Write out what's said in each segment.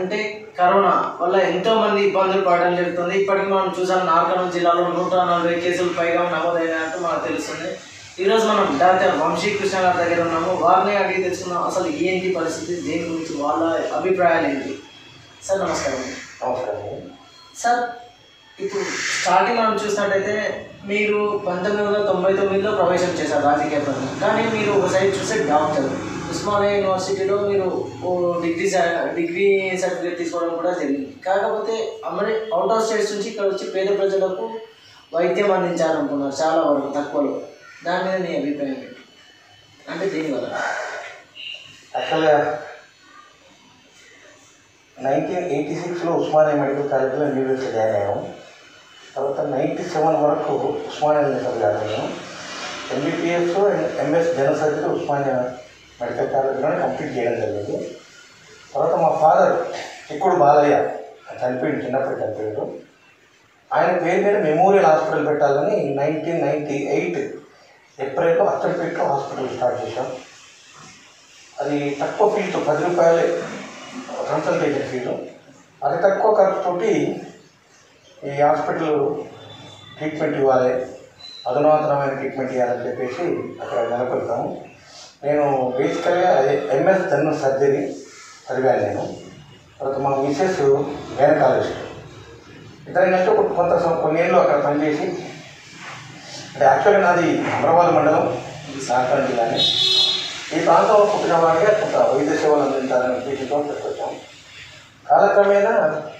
అంటే కరోనా వల్ల ఎంతో మంది ఇబ్బందులు పడడం జరుగుతుంది ఇప్పటికి మనం చూసాం నార్కల్ జిల్లాలో నూట నలభై కేసులు పైగా నమోదైనట్టు మనకు తెలుస్తుంది ఈరోజు మనం డాక్టర్ వంశీ కృష్ణ గారి దగ్గర ఉన్నాము వారిని అడిగి తెలుసుకుందాం అసలు ఏంటి పరిస్థితి దేని గురించి వాళ్ళ అభిప్రాయాలు ఏంటి సార్ నమస్కారం నమస్కారం సార్ ఇప్పుడు స్టార్టింగ్ మనం చూసినట్టయితే మీరు పంతొమ్మిది వందల తొంభై తొమ్మిదిలో ప్రవేశం చేశారు రాజకీయ ప్రవేశం కానీ మీరు ఒక సైడ్ చూస్తే డాక్టర్ ఉస్మానియా యూనివర్సిటీలో మీరు ఓ డిగ్రీ స- డిగ్రీ సర్టిఫికేట్ తీసుకోవడం కూడా జరిగింది కాకపోతే మరి అవుట్ ఆఫ్ స్టేట్స్ నుంచి ఇక్కడ వచ్చి పేద ప్రజలకు వైద్యం అందించాలనుకున్నారు చాలా వరకు తక్కువలో దాని మీద నీ అభిప్రాయం ఏంటి అంటే దీనివల్ల యాక్చువల్గా నైన్టీన్ ఎయిటీ సిక్స్లో ఉస్మానియా మెడికల్ కాలేజ్లో న్యూడిల్స్ జాయిన్ అయ్యాము తర్వాత నైంటీ సెవెన్ వరకు ఉస్మానియా చదివాను MBBS and MS general surgery Osmania medical కాలేజ్లోనే కంప్లీట్ చేయడం జరిగింది తర్వాత మా ఫాదర్ చిక్కుడు బాలయ్య చనిపోయింది చిన్నప్పుడు చనిపోయాడు ఆయన పేరు మీద మెమోరియల్ హాస్పిటల్ పెట్టాలని నైన్టీన్ నైంటీ ఎయిట్ ఏప్రిల్లో అచ్చంపేటలో హాస్పిటల్ స్టార్ట్ చేశాం అది తక్కువ ఫీజు పది రూపాయలే కన్సల్టేషన్ ఫీజు అతి తక్కువ ఖర్చుతోటి ఈ హాస్పిటల్ ట్రీట్మెంట్ ఇవ్వాలి అధునాతనమైన ట్రీట్మెంట్ ఇవ్వాలని చెప్పేసి అక్కడ నెలకొల్పాము నేను బేసికల్గా ఎంఎస్ జనరల్ సర్జరీ చదివాను నేను తర్వాత మా మిసెస్ గైనకాలజిస్ట్ ఇద్దరు నెక్స్ట్ ఒక కొంత సం- కొన్నేళ్ళు అక్కడ పనిచేసి అంటే యాక్చువల్గా నాది అమరాబాద్ మండలం నాగపల్లి జిల్లానే ఈ ప్రాంతంలో పుట్టిన వాడిగా కొంత వైద్య సేవలు అందించాలనే ఉద్దేశంతో తీసుకొచ్చాం కాలక్రమేణా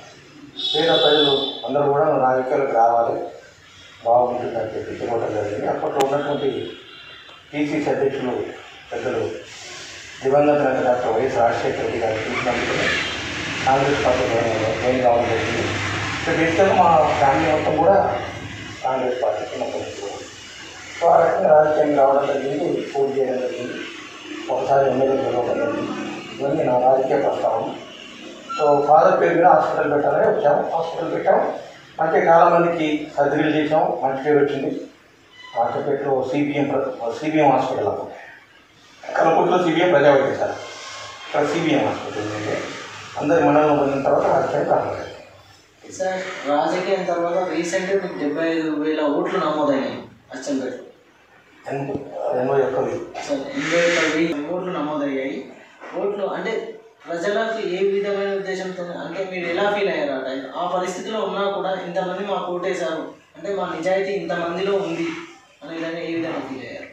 పేద ప్రజలు అందరూ కూడా రాజకీయాలకు రావాలి బాగుంటుందని చెప్పి తిరగడం జరిగింది అప్పట్లో ఉన్నటువంటి టీసీసీ అధ్యక్షులు పెద్దలు దివంగత నేత డాక్టర్ వైఎస్ రాజశేఖర రెడ్డి గారు చూసినందుకు కాంగ్రెస్ పార్టీ జాయిన్ కావడం జరిగింది సో బేసికల్గా మా ఫ్యామిలీ మొత్తం కూడా కాంగ్రెస్ పార్టీకి నమ్మకం సో ఆ రకంగా రాజకీయం రావడం జరిగింది పోటీ చేయడం జరిగింది ఒకసారి ఎమ్మెల్యే గెలవడం జరిగింది ఇవన్నీ నా రాజకీయ ప్రస్తావన సో ఫాదర్ పేరు మీద హాస్పిటల్ పెట్టాలని వచ్చాము హాస్పిటల్ పెట్టాము మంచి చాలా మందికి సర్జరీలు చేసాం మంచి పేరు వచ్చింది మార్కెట్లో సిబిఎం సిబిఎం హాస్పిటల్ అప్పుడు కలపూర్లో సిబిఎం ప్రజా వైద్యశాల ఇక్కడ సిబిఎం హాస్పిటల్ ఉంది అందరి మండలంలో పొందిన తర్వాత రాజకీయం రాలేదు సార్ రాజకీయం తర్వాత రీసెంట్గా మీకు డెబ్బై ఐదు వేల ఓట్లు నమోదైనాయి అచ్చంపేట ఎనభై ఎనభై ఒక్కది సార్ ఎనభై ఒక్క వెయ్యి ఓట్లు నమోదయ్యాయి ఓట్లు అంటే ప్రజలకు ఏ విధమైన ఉద్దేశంతో అంటే మీరు ఎలా ఫీల్ అయ్యారు ఆ టైం ఆ పరిస్థితిలో ఉన్నా కూడా ఇంతమంది మాకు ఓటేశారు అంటే మా నిజాయితీ ఇంతమందిలో ఉంది అనే విధంగా ఏ విధంగా ఫీల్ అయ్యారు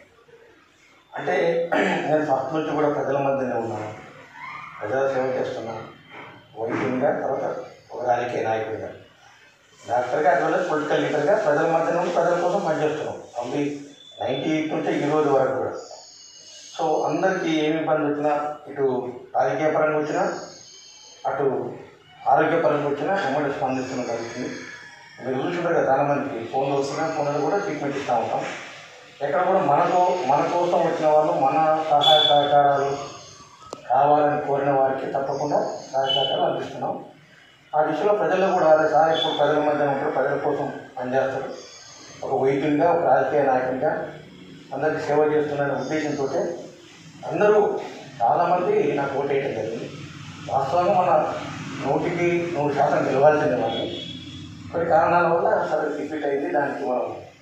అంటే నేను ఫస్ట్ నుంచి కూడా ప్రజల మధ్యనే ఉన్నాను ప్రజల సేవ చేస్తున్నాను వైద్యునిగా తర్వాత ఒక రాజకీయ నాయకుడిగా డాక్టర్గా అట్లా పొలిటికల్ లీడర్గా ప్రజల మధ్యన ఉండి ప్రజల కోసం పనిచేస్తున్నాం అవి నైంటీ ఎయిట్ నుంచి ఈ రోజు వరకు కూడా సో అందరికీ ఏమి ఇబ్బంది వచ్చినా ఇటు రాజకీయ పరంగా వచ్చినా అటు ఆరోగ్యపరంగా వచ్చినా ఎమ్మడి స్పందించడం జరుగుతుంది మీరు చూసుంటారు కదా చాలా మందికి ఫోన్లు వస్తున్నా ఫోన్లు కూడా ట్రీట్మెంట్ ఇస్తూ ఉంటాం ఎక్కడ కూడా మనకు మన కోసం వచ్చిన వాళ్ళు మన సహాయ సహకారాలు కావాలని కోరిన వారికి తప్పకుండా సహాయ సహకారాలు అందిస్తున్నాం ఆ దిశలో ప్రజలు కూడా అదే సార్ ఇప్పుడు ప్రజల మధ్య ఉంటారు ప్రజల కోసం పనిచేస్తారు ఒక వైద్యునిగా ఒక రాజకీయ నాయకునిగా అందరికీ సేవ చేస్తున్న ఉద్దేశంతో అందరూ చాలామంది నాకు ఓటేయటం జరిగింది వాస్తవంగా మన నూటికి నూరు శాతం గెలవాల్సిందే మనం కొన్ని కారణాల వల్ల సరే డిఫీట్ అయింది దానికి మనం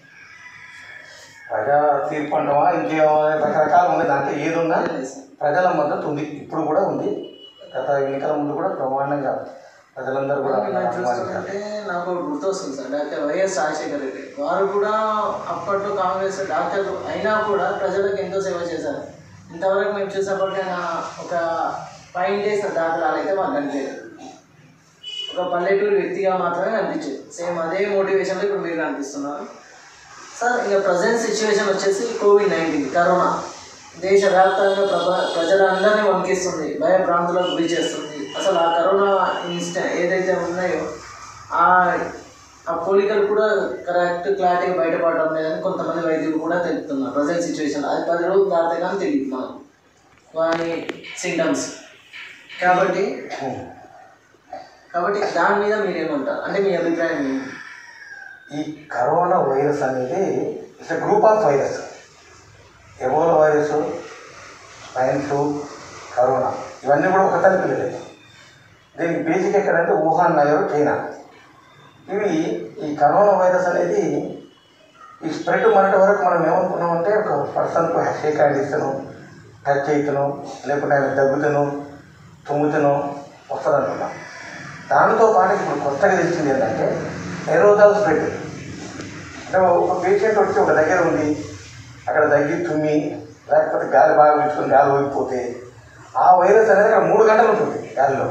ప్రజా తీర్పు అంటామా ఇంకేమో రకరకాలు ఉన్నాయి దాంట్లో ఏది ఉన్నా ప్రజల మద్దతు ఉంది ఇప్పుడు కూడా ఉంది గత ఎన్నికల ముందు కూడా బ్రహ్మాండంగా ప్రజలందరూ కూడా ఇలా చూస్తుంటే నాకు ఒకటి గుర్తొస్తుంది sir doctor YS Rajasekhara Reddy వారు కూడా అప్పట్లో కాంగ్రెస్ డాక్టర్ అయినా కూడా ప్రజలకు ఎంతో సేవ చేశారు ఇంతవరకు మేము చూసినప్పటికైనా ఒక ఫైవ్ డేస్ దాఖలాలు అయితే మాకు కనిపించలేదు ఒక పల్లెటూరు వ్యక్తిగా మాత్రమే కనిపించేది సేమ్ అదే మోటివేషన్లో ఇప్పుడు మీరు కనిపిస్తున్నారు సార్ ఇక ప్రజెంట్ సిచ్యువేషన్ వచ్చేసి కోవిడ్ నైన్టీన్ కరోనా దేశవ్యాప్తంగా ప్రభ ప్రజలందరినీ వణికిస్తుంది భయభ్రాంతులకు గురి చేస్తుంది అసలు ఆ కరోనా ఇన్స్ట ఏదైతే ఉన్నాయో ఆ ఆ పోలికలు కూడా కరెక్ట్ క్లారిటీ బయటపడడం లేదని కొంతమంది వైద్యులు కూడా తెలుపుతున్నారు ప్రజెంట్ సిచ్యువేషన్ అది పది రోజులు దాటితే కానీ తెలియదు మనకు వాని సింటమ్స్ కాబట్టి కాబట్టి దాని మీద మీరేమంటారు అంటే మీ అభిప్రాయం ఏంటి ఈ కరోనా వైరస్ అనేది it's group of virus Ebola virus swine flu corona ఇవన్నీ కూడా ఒక తల్లి పిల్లలే దీనికి బేసిక్ ఎక్కడంటే వుహాన్ నగర్ చైనా ఇవి ఈ కరోనా వైరస్ అనేది ఈ స్ప్రెడ్ మనటి వరకు మనం ఏమనుకున్నామంటే ఒక పర్సన్కు షేక్ హ్యాండ్ ఇస్తాను టచ్ అవుతాను లేకుంటే ఆయన దగ్గుతాను తుమ్ముతాను వస్తుంది అనుకున్నాం దానితో పాటు ఇప్పుడు కొత్తగా తెలిసింది ఏంటంటే ఎరోజాల్ స్ప్రెడ్ అంటే ఒక పేషెంట్ వచ్చి ఒక దగ్గర ఉంది అక్కడ దగ్గి తుమ్మి లేకపోతే గాలి బాగా పీల్చుకొని గాలి పోయిపోతే ఆ వైరస్ అనేది అక్కడ మూడు గంటలు ఉంటుంది గాలిలో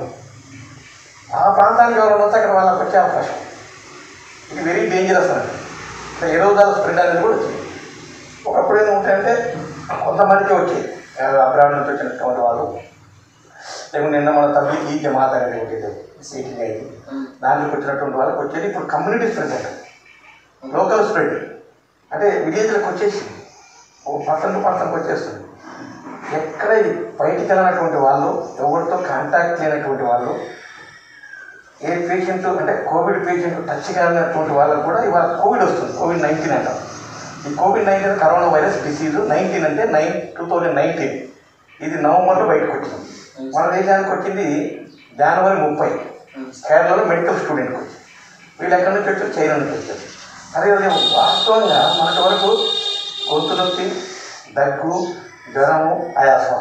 ఆ ప్రాంతానికి ఎవరైనా వస్తే అక్కడ వాళ్ళకి వచ్చే అవకాశం ఇది వెరీ డేంజరస్ అండి అంటే ఎరోజాల్ స్ప్రెడ్ అనేది కూడా వచ్చింది ఒకప్పుడు ఏముంటాయంటే కొంతమందికి వచ్చాయి అబ్రాడ్ నుంచి వచ్చినటువంటి వాళ్ళు లేకుంటే నిన్న మన తల్లికి జమాత అనేది ఉండేది సీటింగ్ అయింది దాంట్లోకి వచ్చినటువంటి వాళ్ళకి వచ్చేది ఇప్పుడు కమ్యూనిటీ స్ప్రెడ్ అంటే లోకల్ స్ప్రెడ్ అంటే విలేజ్లకు వచ్చేసి ఓ పర్సన్ టు పర్సన్కి వచ్చేస్తుంది ఎక్కడ ఈ బయటికి వెళ్ళినటువంటి వాళ్ళు ఎవరితో కాంటాక్ట్ లేనటువంటి వాళ్ళు ఏ పేషెంట్ అంటే కోవిడ్ పేషెంట్ టచ్ కానటువంటి వాళ్ళకు కూడా ఇవాళ కోవిడ్ వస్తుంది కోవిడ్ నైన్టీన్ అంటాం ఈ Covid nineteen corona virus disease nineteen అంటే నైన్ టూ థౌజండ్ నైన్టీన్ ఇది నవంబర్లో బయటకు వచ్చింది మన దేశానికి వచ్చింది జనవరి ముప్పై కేరళలో మెడికల్ స్టూడెంట్కి వచ్చింది వీళ్ళు ఎక్కడి నుంచి వచ్చారు చైనా నుంచి వచ్చారు అదే అదే వాస్తవంగా మనటి వరకు గొంతు నొప్పి దగ్గు జ్వరము ఆయాసం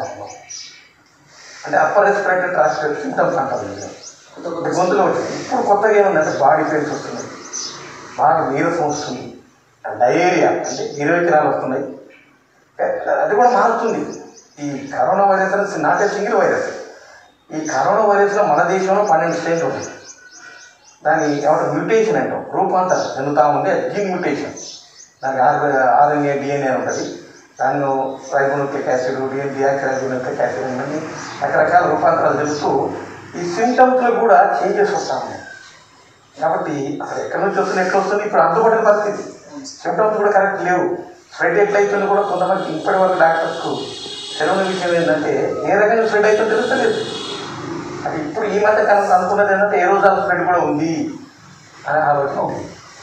అంటే అప్పర్ రెస్పిరేటరీ ట్రాన్స్ఫర్ సింటమ్స్ అంటారు వీళ్ళు. కొత్త అంటే కొత్త గొంతులో వచ్చింది ఇప్పుడు కొత్తగా ఏముందంటే బాడీ పెయిన్స్ వస్తున్నాయి బాగా నీరసం వస్తుంది డయేరియా అంటే ఇరవై కిరాలు వస్తున్నాయి అది కూడా మారుతుంది ఈ కరోనా వైరస్ అనేది నాట్ ఏ సింగిల్ వైరస్ ఈ కరోనా వైరస్లో మన దేశంలో పన్నెండు స్టేజ్లు ఉన్నాయి దాని ఏమంటారు మ్యూటేషన్ అంటాం రూపాంతరం చెందుతా ఉంటే జీన్ మ్యూటేషన్ దానికి ఆర్ ఆర్ఎన్ఏ డిఎన్ఏ ఉంటుంది దాన్ని రైబోనుక్లిక్ యాసిడ్ డిఎన్ డియాక్సిరైబోనుక్లిక్ యాసిడ్ ఇవన్నీ రకరకాల రూపాంతరాలు తెలుస్తూ ఈ సిమ్టమ్స్లో కూడా చేంజెస్ వస్తూ ఉన్నాయి కాబట్టి అసలు ఎక్కడి నుంచి వస్తుంది ఎట్లా వస్తుంది ఇప్పుడు అందుబాటులో పరిస్థితి సిమ్టమ్స్ కూడా కరెక్ట్ లేవు స్ప్రెడ్ ఎట్లా అవుతుందో కూడా కొంతమంది ఇప్పటి వరకు డాక్టర్స్కు తెలియని విషయం ఏంటంటే ఏ రకంగా స్ప్రెడ్ అవుతుందో తెలుస్తలేదు అది ఇప్పుడు ఈ మధ్య కనుక అనుకున్నది ఏంటంటే ఏ రోజు స్ప్రెడ్ కూడా ఉంది అనే ఆలోచన ఉంది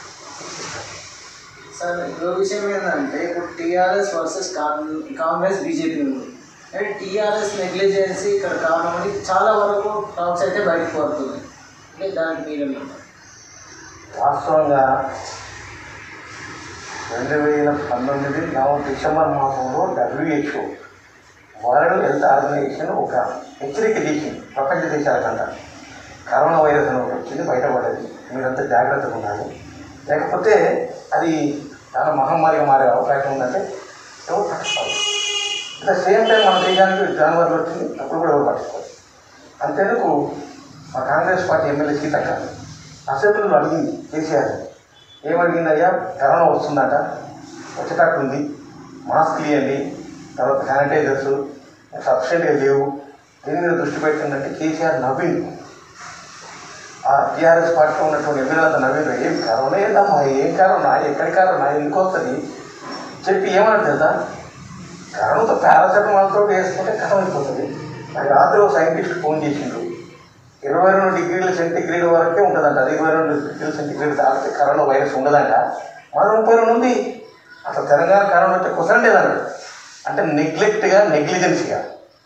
సార్ ఇంకో విషయం ఏంటంటే ఇప్పుడు టీఆర్ఎస్ వర్సెస్ కాంగ్రెస్ బీజేపీ ఉంది అంటే టీఆర్ఎస్ నెగ్లిజెన్సీ ఇక్కడ కారణమని చాలా వరకు టాక్స్ అయితే బయటకు పడుతున్నాయి అంటే దానికి మీరేమంటారు వాస్తవంగా రెండు వేల పంతొమ్మిది నవంబర్ డిసెంబర్ మాసంలో డబ్ల్యూహెచ్ఓ వరల్డ్ హెల్త్ ఆర్గనైజేషన్ ఒక హెచ్చరిక చేసింది ప్రపంచ దేశాలకంతా కరోనా వైరస్ అని ఒకటి వచ్చింది బయటపడేది మీరంతా జాగ్రత్తగా ఉండాలి లేకపోతే అది చాలా మహమ్మారిగా మారే అవకాశం ఉందంటే ఎవరు పట్టించుకోవాలి అట్ ద సేమ్ టైం మన దేశానికి జనవరిలో వచ్చింది అప్పుడు కూడా ఎవరు పట్టించుకోవాలి అంతేందుకు మా కాంగ్రెస్ పార్టీ ఎమ్మెల్యే సీతక్క అసెంబ్లీలో అడిగింది కేసీఆర్ ఏమడిగింది అయ్యా కరోనా వస్తుందట వచ్చేటట్టుంది మాస్క్ ఇవ్వండి తర్వాత శానిటైజర్స్ సఫిషియెంట్గా లేవు దీని మీద దృష్టి పెట్టిందంటే కేసీఆర్ నవ్వింది ఆ టీఆర్ఎస్ పార్టీలో ఉన్నటువంటి ఎమ్మెల్యేలంతా నవ్విండ్రు ఏం కరోనా ఏందమ్మా ఏం కరోనా ఎక్కడి కరోనా ఎందుకు వస్తుంది చెప్పి ఏమన్నా తెలుసా కరోనాతో పారాసెటమాల్తో వేసుకుంటే కథం అయిపోతుంది నాకు రాత్రి ఒక సైంటిస్ట్ ఫోన్ చేసిండు ఇరవై రెండు డిగ్రీల సెంటిగ్రేడ్ వరకే ఉంటుందంట అది ఇరవై రెండు డిగ్రీల సెంటిగ్రేడ్ దాటితే కరోనా వైరస్ ఉండదంట మన ముప్పై రెండు ఉంది అసలు తెలంగాణ కరోనా వచ్చే కుసరం లేదన్నాడు అంటే నెగ్లెక్ట్గా నెగ్లిజెన్సీగా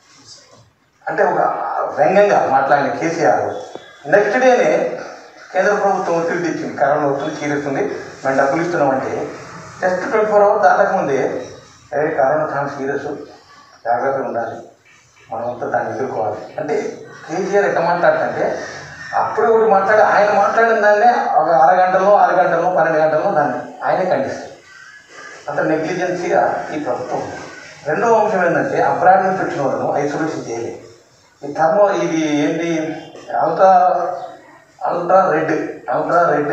అంటే ఒక వ్యంగ్యంగా మాట్లాడిన కేసీఆర్ నెక్స్ట్ డేనే కేంద్ర ప్రభుత్వం ఒత్తిడి తెచ్చింది కరోనా ఒత్తిడి తీరుస్తుంది మేము డబ్బులు ఇస్తున్నామంటే జస్ట్ ట్వంటీ ఫోర్ అవర్స్ దాటకముందే అదే కరోనా చాలా సీరియస్ జాగ్రత్తగా ఉండాలి మనమంతా దాన్ని ఎదుర్కోవాలి అంటే కేసీఆర్ ఎట్లా మాట్లాడుతుంటే అప్పుడే ఒకటి మాట్లాడి ఆయన మాట్లాడిన దాన్నే ఒక అరగంటలో ఆరు గంటలో పన్నెండు గంటల్లో దాన్ని ఆయనే ఖండిస్తారు అంత నెగ్లిజెన్సీగా ఈ ప్రభుత్వం ఉంది. రెండవ అంశం ఏంటంటే అబ్రాడ్ నుంచి వచ్చిన వాళ్ళను ఐసోలేషన్ చేయలేదు ఈ థర్మో ఇది ఏంటి ultra ultra red ultra red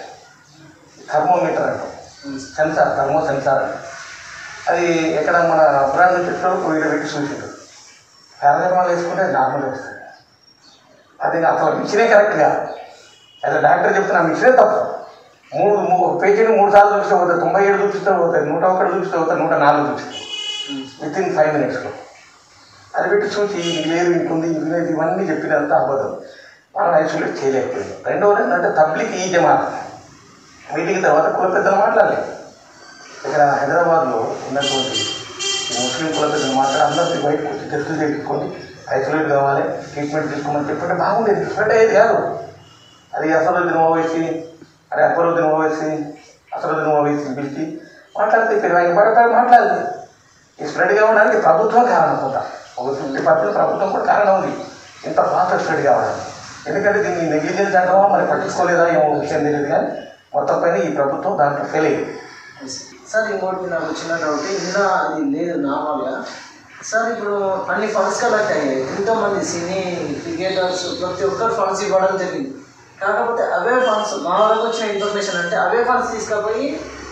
thermometer అంటాం సెన్సార్ థర్మో సెన్సార్ అంటాం అది ఎక్కడ మన అబ్రాడ్ నుంచి వచ్చిన వాళ్ళు వీళ్ళు పెట్టి చూసిండ్రు పారాసెటమాల్ వేసుకుంటే నార్మల్ వస్తుంది అది అసలు మిషనే కరెక్ట్గా అసలు డాక్టర్ చెప్తున్న మిషనే తప్పు మూడు మూడు పేజీని మూడు సార్లు చూపిస్తే పోతుంది తొంభై ఏడు చూపిస్తే పోతుంది నూట ఒకటి చూపిస్తే పోతుంది నూట నాలుగు చూపిస్తుంది విత్ ఇన్ ఫైవ్ మినిట్స్లో అది పెట్టి చూసి ఇది లేదు ఇంకుంది ఇది లేదు ఇవన్నీ చెప్పినంత అబద్ధం వాళ్ళని ఐసోలేట్ చేయలేకపోయింది రెండవది ఏంటంటే తబ్లిక్ ఈ జమాత్ మీటింగ్ తర్వాత కుల పెద్దలు మాట్లాడలేదు ఇక్కడ హైదరాబాద్లో ఉన్నటువంటి ఈ ముస్లిం కుల పెద్దలు మాట్లాడి అందరికీ బయటకు వచ్చి టెస్టులు చేయించుకొని ఐసోలేట్ కావాలి ట్రీట్మెంట్ తీసుకోమని చెప్పుంటే బాగుండేది స్ప్రెడ్ అయ్యేది కాదు అది అసలుద్దీన్ ఓవైసీ అరే అక్బరుద్దీన్ ఓవైసీ అసలుద్దీన్ ఓవైసీ పిలిచి మాట్లాడితే ఇక్కడ ఆయన పడతారు మాట్లాడింది ఈ స్ప్రెడ్ కావడానికి ప్రభుత్వం కారణం కొంత ఒక ఫిఫ్టీ పర్సెంట్ ప్రభుత్వం కూడా కారణం ఉంది ఇంత ఫాస్ట్ స్ప్రెడ్ కావడానికి ఎందుకంటే దీన్ని నెగ్లిజెన్స్ అంటామా మరి పట్టించుకోలేదా ఏమో విషయం తెలియదు కానీ మొత్తం పైన ఈ ప్రభుత్వం దాంట్లో ఫెయిల్ అయ్యింది సార్ ఇంకోటి నాకు చిన్న డౌట్ ఇంకా అది లేదు నార్మల్గా సార్ ఇప్పుడు అన్ని ఫండ్స్ కలెక్ట్ అయ్యాయి ఎంతోమంది సినీ క్రికెటర్స్ ప్రతి ఒక్కరు ఫండ్స్ ఇవ్వడం జరిగింది కాకపోతే అవే ఫండ్స్ మా వరకు వచ్చిన ఇన్ఫర్మేషన్ అంటే అవే ఫండ్స్ తీసుకుపోయి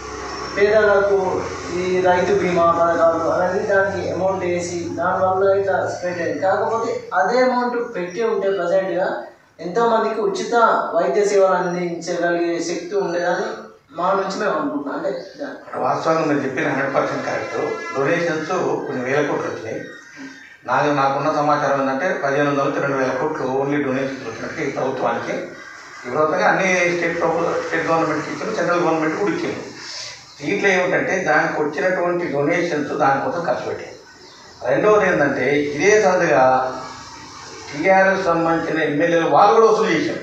పేదలకు ఈ రైతు బీమా పథకాలు అలాంటి దానికి అమౌంట్ వేసి దానివల్ల ఇట్లా స్ప్రెడ్ అయింది కాకపోతే అదే అమౌంట్ పెట్టి ఉంటే ప్రజెంట్గా ఎంతోమందికి ఉచిత వైద్య సేవలు అందించగలిగే శక్తి ఉండేదని మా నుంచి మేము అనుకుంటున్నాం అంటే దాని వాస్తవంగా మీరు చెప్పిన హండ్రెడ్ పర్సెంట్ కరెక్ట్ డొనేషన్స్ కొన్ని వేల కోట్లు వచ్చినాయి నాకు నాకున్న సమాచారం ఏంటంటే పదిహేను వందల నుంచి రెండు వేల కోట్లు ఓన్లీ డొనేషన్స్ వచ్చినట్టు ఈ ప్రభుత్వానికి ఈ ప్రభుత్వంగా అన్ని స్టేట్ ప్రభు స్టేట్ గవర్నమెంట్కి ఇచ్చారు సెంట్రల్ గవర్నమెంట్ కూడా ఇచ్చింది దీంట్లో ఏమిటంటే దానికి వచ్చినటువంటి డొనేషన్స్ దానికోసం ఖర్చు పెట్టాయి రెండవది ఏంటంటే ఇదే సరదుగా టీఆర్ఎస్ సంబంధించిన ఎమ్మెల్యేలు వాళ్ళు కూడా వసూలు చేశారు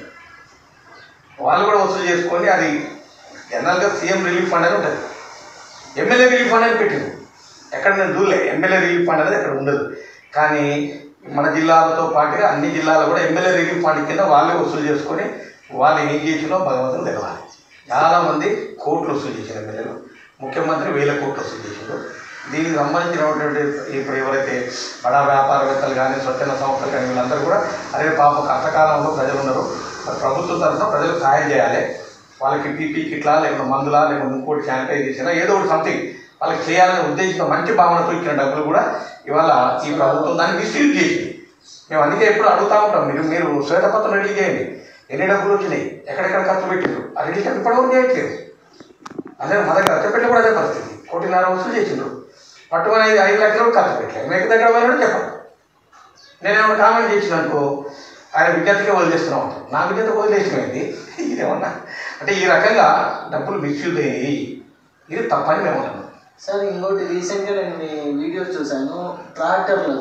వాళ్ళు కూడా వసూలు చేసుకొని అది జనరల్గా సీఎం రిలీఫ్ ఫండ్ అని ఉంటుంది ఎమ్మెల్యే రిలీఫ్ ఫండ్ అని పెట్టింది ఎక్కడ నేను చూడలే ఎమ్మెల్యే రిలీఫ్ ఫండ్ అనేది అక్కడ ఉండదు కానీ మన జిల్లాలతో పాటుగా అన్ని జిల్లాలు కూడా ఎమ్మెల్యే రిలీఫ్ ఫండ్ కింద వాళ్ళే వసూలు చేసుకొని వాళ్ళు ఏం చేసినో భగవంతుడు తెలవాలి చాలామంది కోట్లు వసూలు చేసిన ఎమ్మెల్యేలు ముఖ్యమంత్రి వేల కోట్లు వసూలు చేసిండు దీనికి సంబంధించినటువంటి ఇప్పుడు ఎవరైతే బడా వ్యాపారవేత్తలు కానీ స్వచ్ఛంద సంస్థలు కానీ వీళ్ళందరూ కూడా అదే పాప కష్టకాలంలో ప్రజలు ఉన్నారు మరి ప్రభుత్వం తరఫున ప్రజలకు సహాయం చేయాలి వాళ్ళకి పీపీ కిట్లా లేకుంటే మందులా లేకుంటే ఇంకోటి శానిటైజేషన్ ఏదో ఒకటి సంథింగ్ వాళ్ళకి చేయాలనే ఉద్దేశంతో మంచి భావనతో ఇచ్చిన డబ్బులు కూడా ఇవాళ ఈ ప్రభుత్వం దాన్ని మిస్యూజ్ చేసింది మేము అందుకే ఎప్పుడు అడుగుతూ ఉంటాం మీరు మీరు శ్వేతపత్రం రెడీ చేయండి ఎన్ని డబ్బులు వచ్చినాయి ఎక్కడెక్కడ ఖర్చు పెట్టారు ఆ రెడీ ఇప్పటివరకు చేయట్లేదు అదే మా దగ్గర ఖర్చు పెట్టి కూడా అదే పరిస్థితి కోటిన్నర వసూలు చేసిండ్రు పట్టుకొని ఐదు ఐదు లక్షలు కూడా ఖర్చు పెట్టలేదు మీకు దగ్గర పోయినా చెప్పండి నేనేమన్నా కామెంట్ చేసిన అనుకో ఆయన విద్యార్థిగా వదిలేస్తున్నాం నా విద్యార్థి వదిలేసిపోయింది ఇదేమన్నా అంటే ఈ రకంగా డబ్బులు మిస్యూజ్ అయ్యి ఇది తప్పని మేము అన్నాం సార్ ఇంకోటి రీసెంట్గా నేను మీ వీడియో చూశాను ట్రాక్టర్లు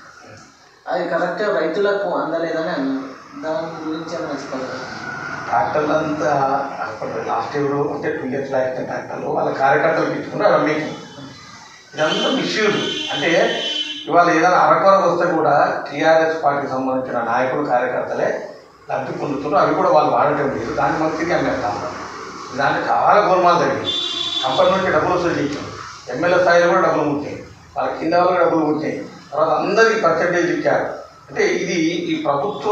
అది కరెక్ట్గా రైతులకు అందలేదని అన్నారు దాని గురించి ఏమైనా చెప్పగలరా ట్రాక్టర్లు అంతా అప్పుడు లాస్ట్ ఇయర్ అంటే టూ ఇయర్స్ బ్యాక్ ట్రాక్టర్లు వాళ్ళ కార్యకర్తలకు ఇచ్చుకున్నారు అవి మేకింగ్ ఇదంతా మిస్యూజ్ అంటే ఇవాళ ఏదైనా అరకొర వస్తే కూడా టీఆర్ఎస్ పార్టీకి సంబంధించిన నాయకులు కార్యకర్తలే లబ్ధి పొందుతున్నారు అవి కూడా వాళ్ళు వాడటం లేదు దాన్ని మనం తిరిగి అమ్మేస్తాం దానికి చాలా గోల్మాలు జరిగింది కంపెనీ నుంచి డబ్బులు వసూలు చేయించాం ఎమ్మెల్యే స్థాయిలో కూడా డబ్బులు ముట్టాయి వాళ్ళ కింద వాళ్ళు కూడా డబ్బులు ముట్టాయి తర్వాత అందరికీ పర్సెంటేజ్ ఇచ్చారు అంటే ఇది ఈ ప్రభుత్వ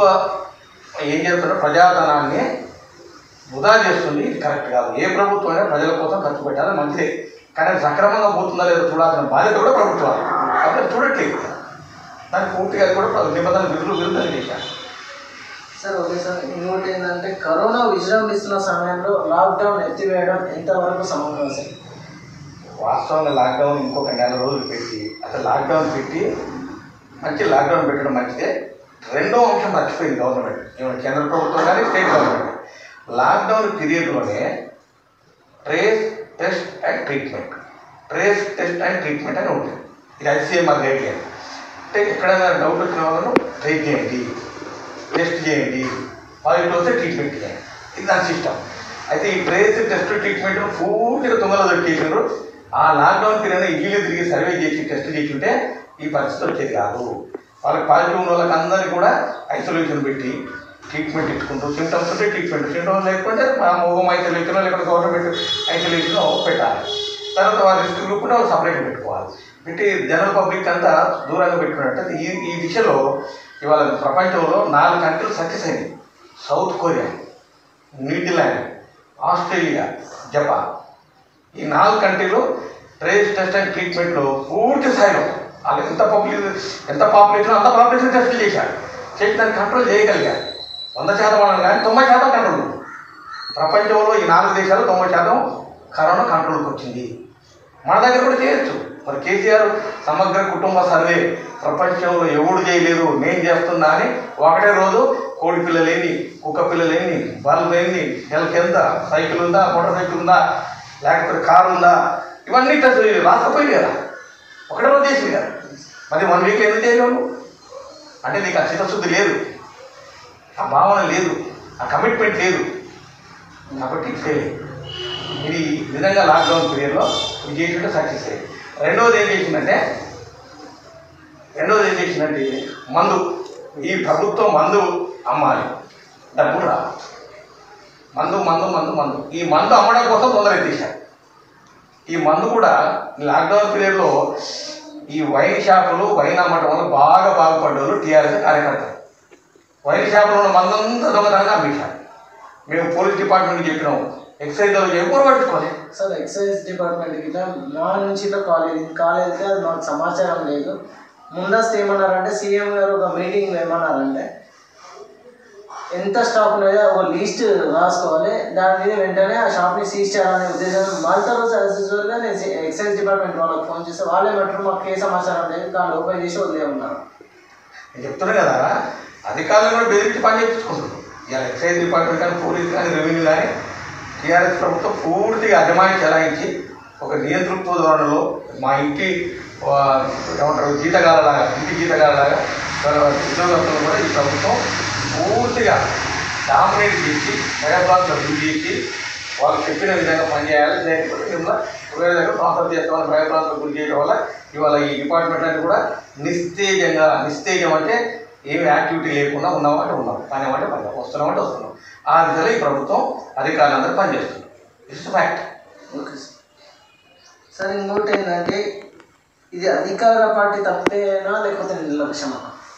ఏం చేస్తుంటే ప్రజాధనాన్ని వృధా చేస్తుంది ఇది కరెక్ట్ కాదు ఏ ప్రభుత్వం అయినా ప్రజల కోసం ఖర్చు పెట్టాలి మంచిదే కానీ అది సక్రమంగా పోతుందా లేదో చూడాల్సిన బాధ్యత కూడా ప్రభుత్వాలు కాబట్టి చూడట్లేదు దానికి పూర్తిగా అది కూడా ప్ర- నిబంధనలు విరులు విరుద్ధం చేశారు సార్ ఓకే సార్ ఇంకోటి ఏంటంటే కరోనా విజృంభిస్తున్న సమయంలో లాక్డౌన్ ఎత్తివేయడం ఎంతవరకు సమంగా సార్ వాస్తవంగా లాక్డౌన్ ఇంకొక నెల రోజులు పెట్టి అసలు లాక్డౌన్ పెట్టి మంచి లాక్డౌన్ పెట్టడం మంచిదే రెండో అంశం మర్చిపోయింది గవర్నమెంట్ ఏమైనా కేంద్ర ప్రభుత్వం కానీ స్టేట్ గవర్నమెంట్ లాక్డౌన్ పీరియడ్లోనే trace test and treatment trace test and treatment అని ఉంటుంది ఇది ఐసీఎంఆర్ గైడ్ లైన్ అంటే ఎక్కడైనా డౌట్ వచ్చిన వాళ్ళను ట్రీట్ చేయండి టెస్ట్ చేయండి పాజిటివ్ వస్తే ట్రీట్మెంట్ చేయండి ఇది దాని సిస్టమ్ అయితే ఈ ట్రేస్ టెస్ట్ ట్రీట్మెంట్ పూర్తిగా తొందరలో దొరికేసారు ఆ లాక్డౌన్ పీరియడ్ ఇల్లు తిరిగి సర్వే చేసి టెస్ట్ చేస్తుంటే ఈ పరిస్థితి వచ్చేది కాదు వాళ్ళకి పాజిటివ్ ఉన్న వాళ్ళకి అందరికీ కూడా ఐసోలేషన్ పెట్టి ట్రీట్మెంట్ ఇచ్చుకుంటూ సిమ్టమ్స్ ఉంటే ట్రీట్మెంట్ సిమ్టమ్స్ లేకపోతే మా హోమ్ ఐసోలేషన్ లేకపోతే గవర్నమెంట్ ఐసోలేషన్ పెట్టాలి తర్వాత వాళ్ళ రిస్క్ గ్రూప్ కూడా సపరేట్ పెట్టుకోవాలి పెట్టి జనరల్ పబ్లిక్ అంతా దూరంగా పెట్టుకున్నట్టు ఈ ఈ దిశలో ఇవాళ ప్రపంచంలో నాలుగు కంట్రీలు సక్సెస్ అయింది south Korea New Zealand Australia Japan ఈ నాలుగు కంట్రీలు ట్రేస్ టెస్ట్ అండ్ ట్రీట్మెంట్లో పూర్తి స్థాయిలో వాళ్ళు ఎంత పబ్లిక్ ఎంత పాపులేషన్ అంత పాపులేషన్ టెస్ట్ చేశారు చేసి దాన్ని కంట్రోల్ చేయగలిగారు వంద శాతం వాళ్ళని కానీ తొంభై శాతం కంట్రోల్ ఉంది. ప్రపంచంలో ఈ నాలుగు దేశాలు తొంభై శాతం కరోనా కంట్రోల్కి వచ్చింది మన దగ్గర కూడా చేయొచ్చు మరి కేసీఆర్ సమగ్ర కుటుంబ సర్వే ప్రపంచంలో ఎవడు చేయలేదు నేను చేస్తున్నా అని ఒకటే రోజు కోడి పిల్లలేని కుక్క పిల్లలేని బల్బు లేని నెలకి ఎంత సైకిల్ ఉందా మోటార్ సైకిల్ ఉందా లేకపోతే కారు ఉందా ఇవన్నీ టచ్ రాకపోయింది కదా ఒకటే రోజు చేసింది కదా మరి వన్ వీక్ ఎందుకు చేయలేవు అంటే నీకు ఆ చిత్తశుద్ధి లేదు ఆ భావన లేదు ఆ కమిట్మెంట్ లేదు కాబట్టి ఫెయిల్ ఇది నిజంగా లాక్డౌన్ పీరియడ్లో ఇది చేసింటే సక్సెస్ అయ్యింది రెండవది ఏం చేసిందంటే రెండవది ఏం చేసిందంటే మందు ఈ ప్రభుత్వం మందు అమ్మాలి డబ్బులు రా మందు మందు మందు మందు ఈ మందు అమ్మడం కోసం తొందర ఎత్తేసారు ఈ మందు కూడా లాక్డౌన్ పీరియడ్లో ఈ వైన్ షాపులు వైన్ అమ్మటం వల్ల బాగా బాగుపడ్డారు టీఆర్ఎస్ కార్యకర్తలు వైన్ షాపులో ఉన్న మందంతా దొంగతనంగా అమ్మేశారు మేము పోలీస్ డిపార్ట్మెంట్కి చెప్పినాం ఎక్సైజ్ వాళ్ళు ఎవరు పట్టుకోలే సార్ ఎక్సైజ్ డిపార్ట్మెంట్ ఇట్లా మా నుంచి ఇట్లా కాలేజ్ కాలేజ్ అది మాకు సమాచారం లేదు ముందస్తు ఏమన్నారంటే సీఎం గారు ఒక మీటింగ్ ఏమన్నారంటే ఎంత స్టాక్ ఉన్నదో ఒక లీస్ట్ రాసుకోవాలి దాని మీద వెంటనే ఆ షాప్ని సీజ్ చేయాలనే ఉద్దేశం మళ్ళీ రోజు యాజ్ యూజువల్గా నేను ఎక్సైజ్ డిపార్ట్మెంట్ వాళ్ళకి ఫోన్ చేస్తే వాళ్ళే ఏమంటారు మాకు ఏ సమాచారం లేదు దాన్ని ఓపెన్ చేసి వదిలే ఉన్నారు నేను చెప్తున్నా కదా అధికారులు కూడా బెదిరించి పని చేయించుకుంటున్నారు ఇలా ఎక్సైజ్ డిపార్ట్మెంట్ కానీ పోలీస్ కానీ రెవెన్యూ కానీ టీఆర్ఎస్ ప్రభుత్వం పూర్తిగా అజమాయి చెలాయించి ఒక నియంతృత్వ ధోరణిలో మా ఇంటి ఆ, ఏమంటారు జీతగాలలాగా ఇంటి జీతగాలలాగా ఉద్యోగస్తులు కూడా ఈ ప్రభుత్వం పూర్తిగా డామినేట్ చేసి భయభ్రాంతులు గురి చేసి వాళ్ళు చెప్పిన విధంగా పనిచేయాలి లేకపోతే మిమ్మల్ని వేరే దగ్గర ట్రాన్స్ఫర్ చేస్తామని భయభ్రాంతులు గురి చేయడం వల్ల ఇవాళ ఈ డిపార్ట్మెంట్ అన్ని కూడా నిస్తేజంగా నిస్తేజం అంటే ఏమి యాక్టివిటీ లేకుండా ఉన్నామంటే ఉన్నాం పని అంటే పని వస్తున్నామంటే వస్తున్నాం ఆ దిశలో ఈ ప్రభుత్వం అధికారులందరూ పనిచేస్తుంది it's fact okay sir sir ఇంకోటి ఏంటంటే ఇది అధికార పార్టీ తప్పేనా లేకపోతే నిర్లక్ష్యమా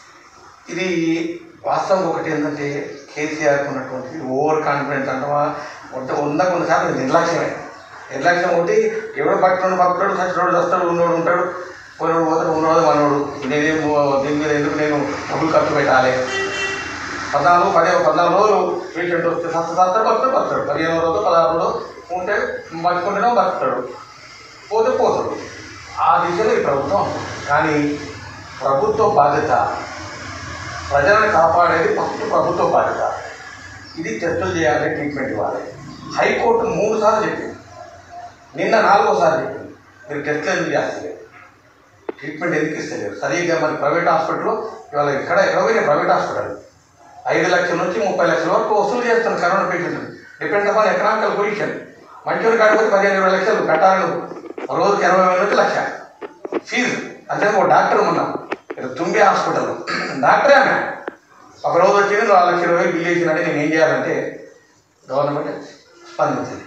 ఇది వాస్తవం ఒకటి ఏంటంటే కేసీఆర్ ఉన్నటువంటి ఓవర్ కాన్ఫిడెన్స్ అంటావా ఉంటే ఉన్న కొన్నిసార్లు నిర్లక్ష్యమే నిర్లక్ష్యం ఒకటి ఎవడో పక్కన పక్కడు సచ్చినోడు వస్తాడు ఉన్నోడు ఉంటాడు కొనోడు పోతాడు ఉన్నోడు మనోడు నేనేం దీని మీద ఎందుకు నేను డబ్బులు ఖర్చు పెట్టాలి పద్నాలుగు పది పద్నాలుగు రోజులు పేషెంట్ వస్తే సత్త సత్త బతుకుతాడు బతుకుతాడు పదిహేను రోజులు పదహారు రోజులు ఉంటే బతుకుంటేనే బతుకుతాడు పోతే పోతాడు ఆ దిశలో ఈ ప్రభుత్వం ఉంది. కానీ ప్రభుత్వ బాధ్యత ప్రజలను కాపాడేది ఫస్ట్ ప్రభుత్వ బాధ్యత ఇది టెస్టులు చేయాలి ట్రీట్మెంట్ ఇవ్వాలి హైకోర్టు మూడు సార్లు చెప్పింది నిన్న నాలుగోసారి చెప్పింది మీరు టెస్టులు ఎందుకు చేస్తలేదు ట్రీట్మెంట్ ఎందుకు ఇస్తలేరు సరిగ్గా మరి ప్రైవేట్ హాస్పిటల్ ఇవాళ ఇక్కడ ఎక్కడో ప్రైవేట్ హాస్పిటల్ ఐదు లక్షల నుంచి ముప్పై లక్షల వరకు వసూలు చేస్తున్నారు కరోనా పేషెంట్లు డిపెండ్ అపాన్ ఎకనామికల్ పొజిషన్ మంచివారు కాకపోతే పదిహేను ఇరవై లక్షలు కట్టాలి నువ్వు రోజుకి ఎనభై వేల నుంచి లక్ష ఫీజు అంటే ఒక డాక్టర్ ఉన్నాం ఇక్కడ తుంబి హాస్పిటల్ డాక్టరే ఆమె ఒక రోజు వచ్చింది నాలుగు లక్షల ఇరవై బిల్ చేసినట్టు నేను ఏం చేయాలంటే గవర్నమెంట్ స్పందించింది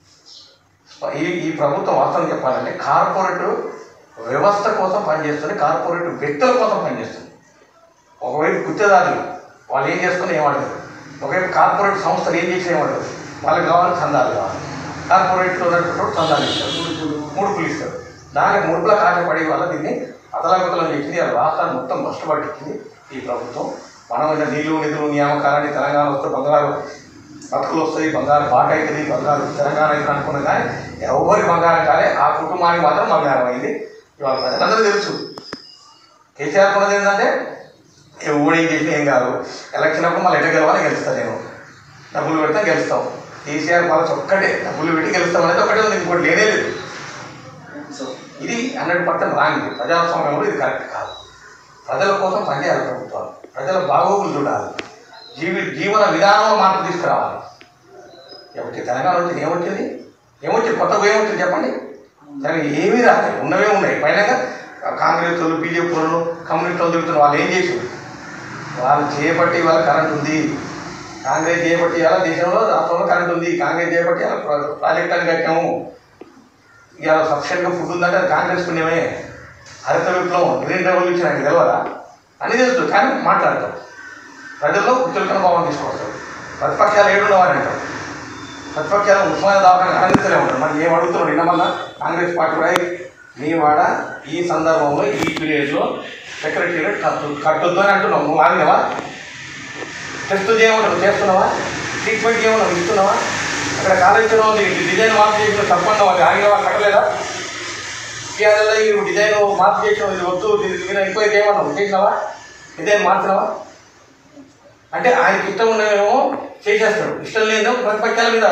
ఈ ఈ ప్రభుత్వం వాస్తవం చెప్పాలంటే కార్పొరేట్ వ్యవస్థ కోసం పనిచేస్తుంది కార్పొరేట్ వ్యక్తుల కోసం పనిచేస్తుంది ఒకవైపు గుత్తేదారులు వాళ్ళు ఏం చేసుకుని ఏమడతారు ఒకవైపు కార్పొరేట్ సంస్థలు ఏం చేసినా ఏమడతారు వాళ్ళకి కావాలి చందాలు కావాలి కార్పొరేట్లో ఉన్నటువంటి చందాలు ఇస్తారు ముడుపులు ఇస్తారు దానికి ముడుపుల కాశపడి వల్ల దీన్ని అతలాకుతలం చేసింది ఆ రాష్ట్రాన్ని మొత్తం నష్టపట్టించింది ఈ ప్రభుత్వం మనమైన నీళ్లు నిధులు నియామకాలని తెలంగాణ వస్తే బంగారు బతుకులు వస్తాయి బంగారు బాట అవుతుంది బంగారు తెలంగాణ అవుతుంది అనుకున్నాం కానీ ఎవరి బంగారం కాలే ఆ కుటుంబానికి మాత్రం బంగారం అయింది ఇవాళ ప్రజలందరూ తెలుసు కేసీఆర్ కొన్నది ఏంటంటే ఏ ఓడేం చేసినా ఏం కాదు ఎలక్షన్ అప్పుడు మళ్ళీ ఎట్లా గెలవాలి గెలుస్తాను నేను డబ్బులు పెడతా గెలుస్తాం కేసీఆర్ పాలసీ ఒక్కటే డబ్బులు పెట్టి గెలుస్తాం అనేది ఒకటే ఉంది ఇంకోటి లేనే లేదు సో ఇది హండ్రెడ్ పర్సెంట్ రాంగ్ ఇది ప్రజాస్వామ్యంలో ఇది కరెక్ట్ కాదు ప్రజల కోసం పనిచేయాలి ప్రభుత్వాలు ప్రజల బాగోగులు చూడాలి జీవి జీవన విధానంలో మార్పు తీసుకురావాలి ఎవరికి తెలంగాణ వచ్చింది ఏమొచ్చింది ఏమొచ్చింది కొత్తగా ఏమొచ్చింది చెప్పండి దానికి ఏమీ రాలేదు ఉన్నవే ఉన్నాయి పైన కాంగ్రెస్ వాళ్ళు బీజేపీ వాళ్ళు కమ్యూనిస్ట్ వాళ్ళు తిరుగుతున్నారు వాళ్ళు ఏం చేసారు వాళ్ళు చేపట్టి వాళ్ళ కరెంట్ ఉంది కాంగ్రెస్ చేపట్టి ఇవాళ దేశంలో రాష్ట్రంలో కరెంట్ ఉంది కాంగ్రెస్ చేపట్టి ఇవాళ ప్రా- ప్రాజెక్ట్ అని కట్టాము ఇవాళ సఫిషియెంట్గా ఫుడ్ ఉందంటే అది కాంగ్రెస్ పుణ్యమే హరిత విప్లవం గ్రీన్ రెవల్యూషన్ అంటే తెలియదా అని తెలుసు కానీ మాట్లాడతాం ప్రజల్లో చులకన భావం తీసుకొస్తారు ప్రతిపక్షాలు ఏడున్నవారు అంటారు ప్రతిపక్షాలు ఉస్మానియా దాఖలు ఆనందిస్తూనే ఉంటారు మరి ఏం అడుగుతున్నాడు నిన్నమన్నా కాంగ్రెస్ పార్టీ రాయి మీ వాడ ఈ సందర్భంలో ఈ పీరియడ్లో సెక్రటేరియట్ కట్టు కట్టొద్దు అని అంటున్నావు నువ్వు ఆగినవా టెస్ట్ చేయమంటావు చేస్తున్నావా ట్రీట్మెంట్ చేయమన్నావు ఇస్తున్నావా అక్కడ కాలేజీలో ఉంది డిజైన్ మార్పు చేసిన తప్పకుండా అది ఆగినవా కట్టలేదా టీఆర్ఎల్లో ఈ డిజైన్ మార్పు చేసిన ఇది వద్దు దీనికి మీద ఎంక్వైరీ చేయమన్నావు చేసినావా డిజైన్ మార్చినావా అంటే ఆయనకి ఇష్టం ఉన్నవేమో చేసేస్తాడు ఇష్టం లేదో ప్రతిపక్షాల మీద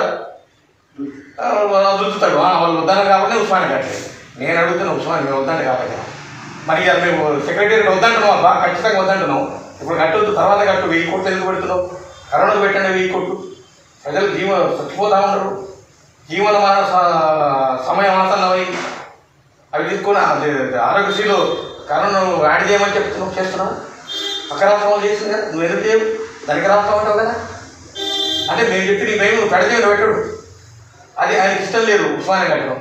ఆ, దులుపుతాడు ఆ, వాళ్ళు వద్దాను కాబట్టి ఉస్మాన్ కట్టలేదు నేను అడుగుతున్నా ఉస్మాన్ మేము వద్దండి కాబట్టి మరి ఇక మేము సెక్రటరీ వద్దంటున్నాం బాగా ఖచ్చితంగా వద్దంటున్నాం ఇప్పుడు కట్టొద్దు తర్వాత కట్టు వెయ్యి కోట్లు ఎందుకు పెడుతున్నావు కరోనాకు పెట్టండి వెయ్యి కోట్లు ప్రజలు జీవ చచ్చిపోతా ఉన్నారు జీవనమాన స- సమయం ఆసన్నమైంది అవి తీసుకొని అది ఆరోగ్యశ్రీలో కరోనా యాడ్ చేయమని చెప్తున్నావు చేస్తున్నావు పక్క రాష్ట్రం వాళ్ళు చేసింది కదా నువ్వు ఎందుకు చేయవు దానికి రాష్ట్రం ఉంటావు కదా అంటే మేము చెప్పి నీ భయం నువ్వు పెడచేయను పెట్టడు అది ఆయనకి ఇష్టం లేదు ఉస్మానియా కట్టడం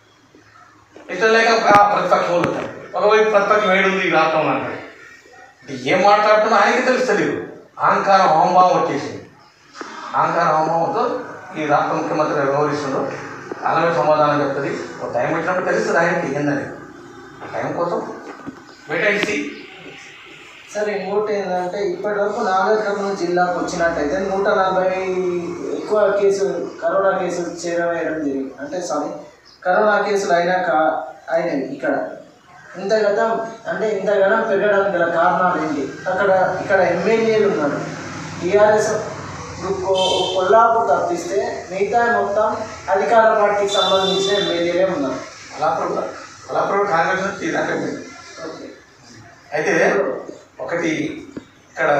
ఇష్టం లేక ఆ ప్రతిపక్షం వాళ్ళు ఉంటారు ఒకవైపు ప్రతిపక్షం ఏడు ఉంది ఈ రాష్ట్రంలో అంటాడు అంటే ఏం మాట్లాడుతున్నా ఆయనకి తెలుస్తలేదు అహంకారం హోంభావం వచ్చేసింది అహంకారం హోంభావంతో ఈ రాష్ట్ర ముఖ్యమంత్రి వ్యవహరిస్తుండ్రు అలాగే సమాధానం చెప్తుంది ఒక టైం వచ్చినప్పుడు తెలుస్తుంది ఆయనకి ఏందని ఆ టైం కోసం వెయిట్ సరే ఇంకోటి ఏంటంటే ఇప్పటి వరకు నాగరికర్నూలు జిల్లాకు వచ్చినట్టయితే నూట నలభై ఎక్కువ కేసులు కరోనా కేసులు చేరవేయడం జరిగింది అంటే సారీ కరోనా కేసులు అయినాక అయినవి ఇక్కడ ఇంతగత అంటే ఇంతగానో పెరగడానికి గల కారణాలు ఏంటి అక్కడ ఇక్కడ ఎమ్మెల్యేలు ఉన్నారు టీఆర్ఎస్ కొల్లాపూర్ తప్పిస్తే మిగతా మొత్తం అధికార పార్టీకి సంబంధించిన ఎమ్మెల్యేలే ఉన్నారు అలాపురం అలాపురం కాంగ్రెస్ నుంచి ఇదాకా ఉంది. ఓకే అయితే ఒకటి ఇక్కడ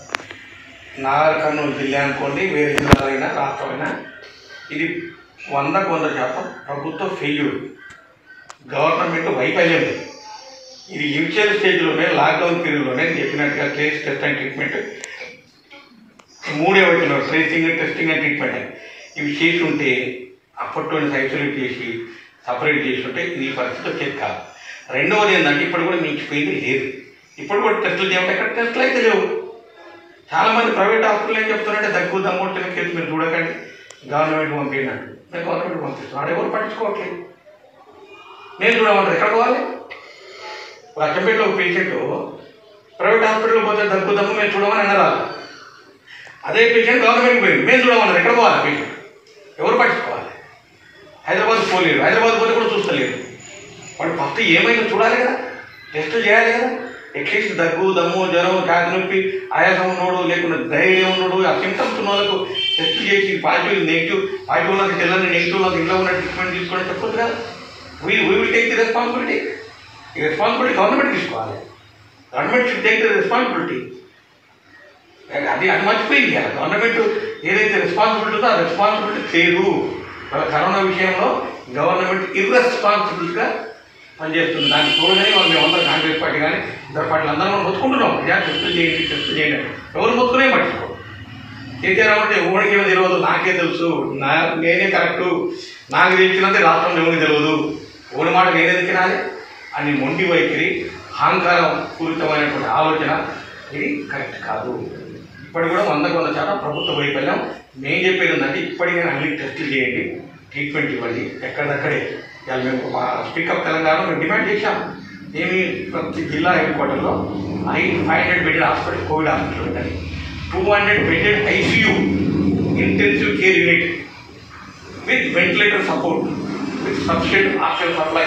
నాగర్ కర్నూలు జిల్లా అనుకోండి వేరే జిల్లాలైనా రాష్ట్రమైనా ఇది వందకు వంద శాతం ప్రభుత్వ ఫెయిల్యూర్ గవర్నమెంట్ వైఫల్యం ఇది ఇనిషియల్ స్టేజ్లోనే లాక్డౌన్ పీరియడ్లోనే నేను చెప్పినట్టుగా కేస్ టెస్ట్ అండ్ ట్రీట్మెంట్ మూడే వచ్చిన ట్రేసింగ్ టెస్టింగ్ అండ్ ట్రీట్మెంట్ అని ఇవి చేసి ఉంటే అప్పట్లోనే ఐసోలేట్ చేసి సపరేట్ చేసి ఉంటే ఇది పరిస్థితి వచ్చేది కాదు రెండవది ఏంటంటే ఇప్పుడు కూడా మించిపోయింది లేదు ఇప్పుడు కూడా టెస్టులు చేయమంటే ఇక్కడ టెస్టులు అయితే లేవు చాలామంది ప్రైవేట్ హాస్పిటల్ ఏం చెప్తున్నారంటే దగ్గు దమ్ముట్టిన కేసు మీరు చూడకండి గవర్నమెంట్ పంపినట్టు నేను గవర్నమెంట్ పంపిస్తున్నాను వాడు ఎవరు పట్టించుకోవట్లేదు నేను చూడమంటారు ఎక్కడ పోవాలి ఒక అచ్చంపేటలో ఒక పేషెంట్ ప్రైవేట్ హాస్పిటల్కి పోతే దగ్గు దమ్ము మేము చూడమని అన్నారు అదే పేషెంట్ గవర్నమెంట్కి పోయింది మేము చూడమన్నారు ఎక్కడ పోవాలి పేషెంట్ ఎవరు పట్టించుకోవాలి హైదరాబాద్ పోలేరు హైదరాబాద్ పోతే కూడా చూస్తలేరు వాడు ఫస్ట్ ఏమైందో చూడాలి కదా టెస్ట్ చేయాలి కదా అట్లీస్ట్ దగ్గు దమ్ము జ్వరం ఛాతి నొప్పి ఆయాసం ఉన్నోడు లేకుండా ధైర్యం ఉన్నోడు ఆ సిమ్టమ్స్ ఉన్న వాళ్ళకు టెస్ట్ చేసి పాజిటివ్ నెగిటివ్ పాజిటివ్ వాళ్ళకి తెల్లని నెగిటివ్ వాళ్ళకి ఇంట్లో ఉన్న ట్రీట్మెంట్ తీసుకోవడం చెప్పొచ్చు కదా we we will take the responsibility ఈ రెస్పాన్సిబిలిటీ గవర్నమెంట్ తీసుకోవాలి government should take the responsibility అది అది మర్చిపోయింది కదా గవర్నమెంట్ ఏదైతే రెస్పాన్సిబిలిటీ ఉందో ఆ రెస్పాన్సిబిలిటీ లేదు వాళ్ళ కరోనా విషయంలో గవర్నమెంట్ ఇర్రెస్పాన్సిబుల్గా పనిచేస్తుంది దానికి తోడుగానే వాళ్ళు మేమందరం కాంగ్రెస్ పార్టీ కానీ ఇతర పార్టీలు అందరం మనం మొత్తుకుంటున్నాం యా టెస్ట్ చేయండి టెస్ట్ చేయండి అని. ఎవరు మొత్తుకునే పట్టించుకో కేసీఆర్ అంటే ఊరికి ఏమో తెలియదు నాకే తెలుసు నా నేనే కరెక్టు నాకు తెలిసినంతే రాష్ట్రంలో ఎవరికి తెలియదు ఓడి మాట నేనే తినాలి అని మొండి వైఖరి అహంకారం పూరితమైనటువంటి ఆలోచన ఇది కరెక్ట్ కాదు ఇప్పటికి కూడా వందకు వంద శాతం ప్రభుత్వ వైఫల్యం నేను చెప్పేది ఏంటంటే ఇప్పటికైనా అన్ని టెస్టులు చేయండి ట్రీట్మెంట్ ఇవ్వండి ఎక్కడిదక్కడే ఇవాళ మేము మా స్పీకప్ తెలంగాణ మేము డిమాండ్ చేశాం ఏమి ప్రతి జిల్లా హెడ్ క్వార్టర్లో I five hundred bedded hospital Covid hospital పెట్టండి two hundred bedded ICU intensive care unit with ventilator support with substantial oxygen supply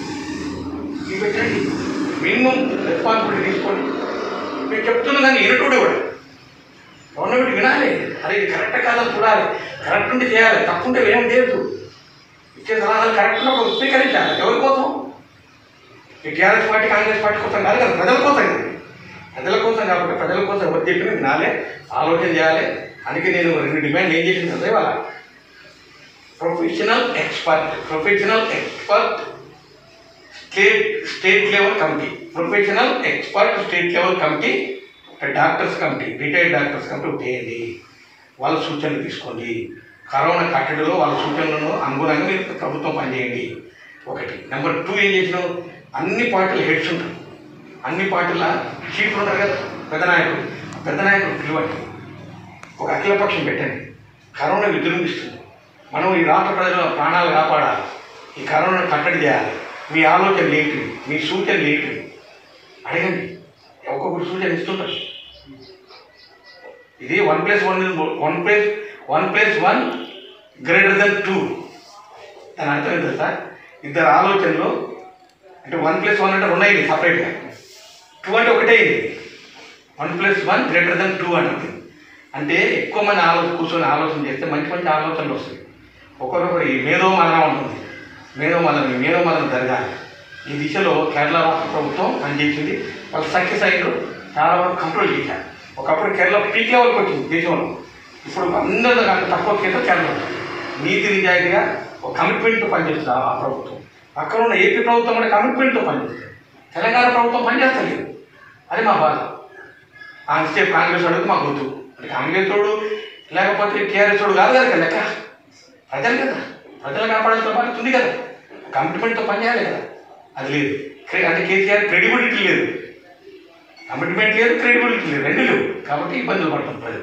ఇవి పెట్టండి మినిమం రెస్పాన్సిబిలిటీ తీసుకోండి నేను చెప్తున్నా కానీ వినటోడే కూడా గవర్నమెంట్ వినాలి అరే ఇది కరెక్ట్ కాదని చూడాలి కరెక్ట్ ఉంటే చేయాలి తప్పుంటే ఏం చేయొద్దు ఇచ్చే సలహాలు కరెక్ట్ ఉన్నప్పుడు స్వీకరించాలి ఎవరి కోసం ఈ టీఆర్ఎస్ పార్టీ కాంగ్రెస్ పార్టీ కోసం కాదు కదా ప్రజల కోసం ఇది. ప్రజల కోసం కాబట్టి ప్రజల కోసం ఎవరు చెప్పినా వినాలి ఆలోచన చేయాలి అందుకే నేను రెండు డిమాండ్ ఏం చేసింది అంటే వాళ్ళ professional expert professional expert state state level committee professional expert state level committee doctors committee retired doctors committee చేయండి వాళ్ళ సూచనలు తీసుకోండి కరోనా కట్టడిలో వాళ్ళ సూచనలను అనుగుణంగా మీరు ప్రభుత్వం పనిచేయండి ఒకటి నెంబర్ టూ ఏం చేసినాం అన్ని పార్టీల హెడ్స్ ఉంటారు అన్ని పార్టీల చీఫ్లు ఉంటారు కదా పెద్ద నాయకులు ఆ పెద్ద నాయకులు పిలవండి ఒక అఖిలపక్షం పెట్టండి కరోనా విజృంభిస్తుంది మనం ఈ రాష్ట్ర ప్రజల ప్రాణాలు కాపాడాలి ఈ కరోనాను కట్టడి చేయాలి మీ ఆలోచనలు ఏంటి మీ సూచనలు ఏంటి అడగండి ఒక్కొక్కరు సూచన ఇస్తుంటారు ఇది one plus one one plus one plus one greater than two దాని అర్థం ఏంటో సార్ ఇద్దరు ఆలోచనలు అంటే వన్ ప్లస్ వన్ అంటే రెండు అయింది సపరేట్గా టూ అంటే ఒకటే అయింది one plus one greater than two అంటుంది అంటే ఎక్కువ మంది ఆలోచన కూర్చొని ఆలోచన చేస్తే మంచి మంచి ఆలోచనలు వస్తాయి ఒకరొకరు ఈ మేధో మదనం ఉంటుంది మేధో మదనం ఈ మేధో మదనం జరగాలి ఈ దిశలో కేరళ రాష్ట్ర ప్రభుత్వం పనిచేసింది వాళ్ళు సక్సెస్ అయ్యారు చాలా వరకు కంట్రోల్ చేశారు ఒకప్పుడు కేరళ పీక్ లెవెల్కి వచ్చింది దేశంలో ఇప్పుడు అందరూ అంత తక్కువ కేసులు కేరళ ఉంది. నీతి నిజాయితీగా ఒక కమిట్మెంట్తో పనిచేస్తుంది ఆ ప్రభుత్వం అక్కడ ఉన్న ఏపీ ప్రభుత్వం కూడా కమిట్మెంట్తో పనిచేస్తుంది తెలంగాణ ప్రభుత్వం పనిచేస్తలేదు అది మా బాధ అందుకే కాంగ్రెస్ వాడికి మాకు వద్దు మరి కాంగ్రెస్ వాడు లేకపోతే టీఆర్ఎస్ వాడు కాదు కదా లెక్క ప్రజలు కదా ప్రజలు కాపాడాల్సిన బాధ్యత ఉంది కదా కమిట్మెంట్తో పనిచేయాలి కదా అది లేదు క్రె- అంటే కేసీఆర్ క్రెడిబిలిటీ లేదు కమిట్మెంట్ లేదు క్రెడిబిలిటీ లేదు రెండు లేవు కాబట్టి ఇబ్బందులు పడుతుంది ప్రజలు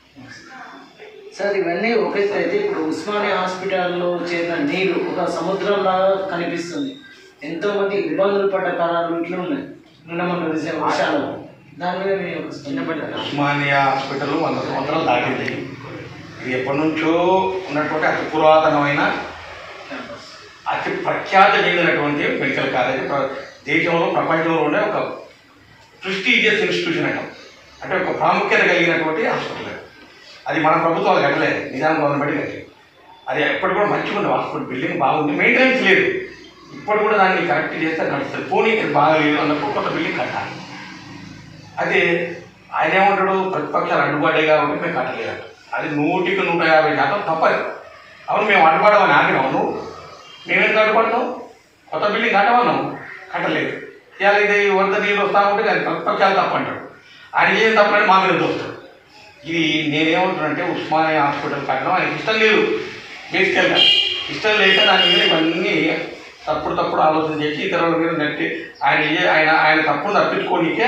సార్ ఇవన్నీ ఒక ఎత్తు అయితే ఇప్పుడు ఉస్మానియా హాస్పిటల్లో చేరిన నీరు ఒక సముద్రంలాగా కనిపిస్తుంది ఎంతో మంది ఇబ్బందులు పడ్డ కాలాలు ఇట్లా ఉన్నాయి నిన్న మొన్న రీసెంట్ వర్షాలు దాని మీద మీరు ఒక చిన్నపడ్డారు ఉస్మానియా హాస్పిటల్ వంద సంవత్సరాలు దాటింది ఇది ఎప్పటి నుంచో ఉన్నటువంటి అతి పురాతనమైన అతి ప్రఖ్యాత చెందినటువంటి మెడికల్ కాలేజ్ ప్ర- దేశంలో ప్రపంచంలోనే ఒక ప్రెస్టీజియస్ ఇన్స్టిట్యూషన్ అంటాం అంటే ఒక ప్రాముఖ్యత కలిగినటువంటి హాస్పిటల్ అది మన ప్రభుత్వాలు కట్టలేదు నిజాం గవర్నమెంట్ కట్టలేదు అది ఎప్పటి కూడా మంచిగా ఉంది హాస్పిటల్ బిల్డింగ్ బాగుంది మెయింటెనెన్స్ లేదు ఇప్పుడు కూడా దాన్ని కరెక్ట్ చేస్తే నడుస్తుంది పోనీ ఇక్కడ బాగాలేదు అన్నప్పుడు కొత్త బిల్డింగ్ కట్టాలి అదే ఆయన ఏమంటాడు ప్రతిపక్షాలు అడ్డుపడ్డాయి కాబట్టి మేము కట్టలేదు అది నూటికి నూట యాభై శాతం తప్పదు అవును మేము అడ్డుపడమని ఆగినాము నువ్వు మేమేం అడ్డుపడతాం కొత్త బిల్డింగ్ కట్టమన్నాము కట్టలేదు ఇవాళ ఇది వరద నీళ్ళు వస్తా ఉంటే అది ప్రతిపక్షాలు తప్ప అంటాడు ఆయన ఏం తప్పని మా మీద దోస్తాడు ఇది నేనేమంటున్నానంటే ఉస్మానియా హాస్పిటల్ కట్టడం ఆయనకి ఇష్టం లేదు బేసికల్గా ఇష్టం లేక దాని మీద ఇవన్నీ తప్పుడు తప్పుడు ఆలోచన చేసి ఇతరుల మీద నెట్టి ఆయన ఏ- ఆయన ఆయన తప్పును తప్పించుకోనికే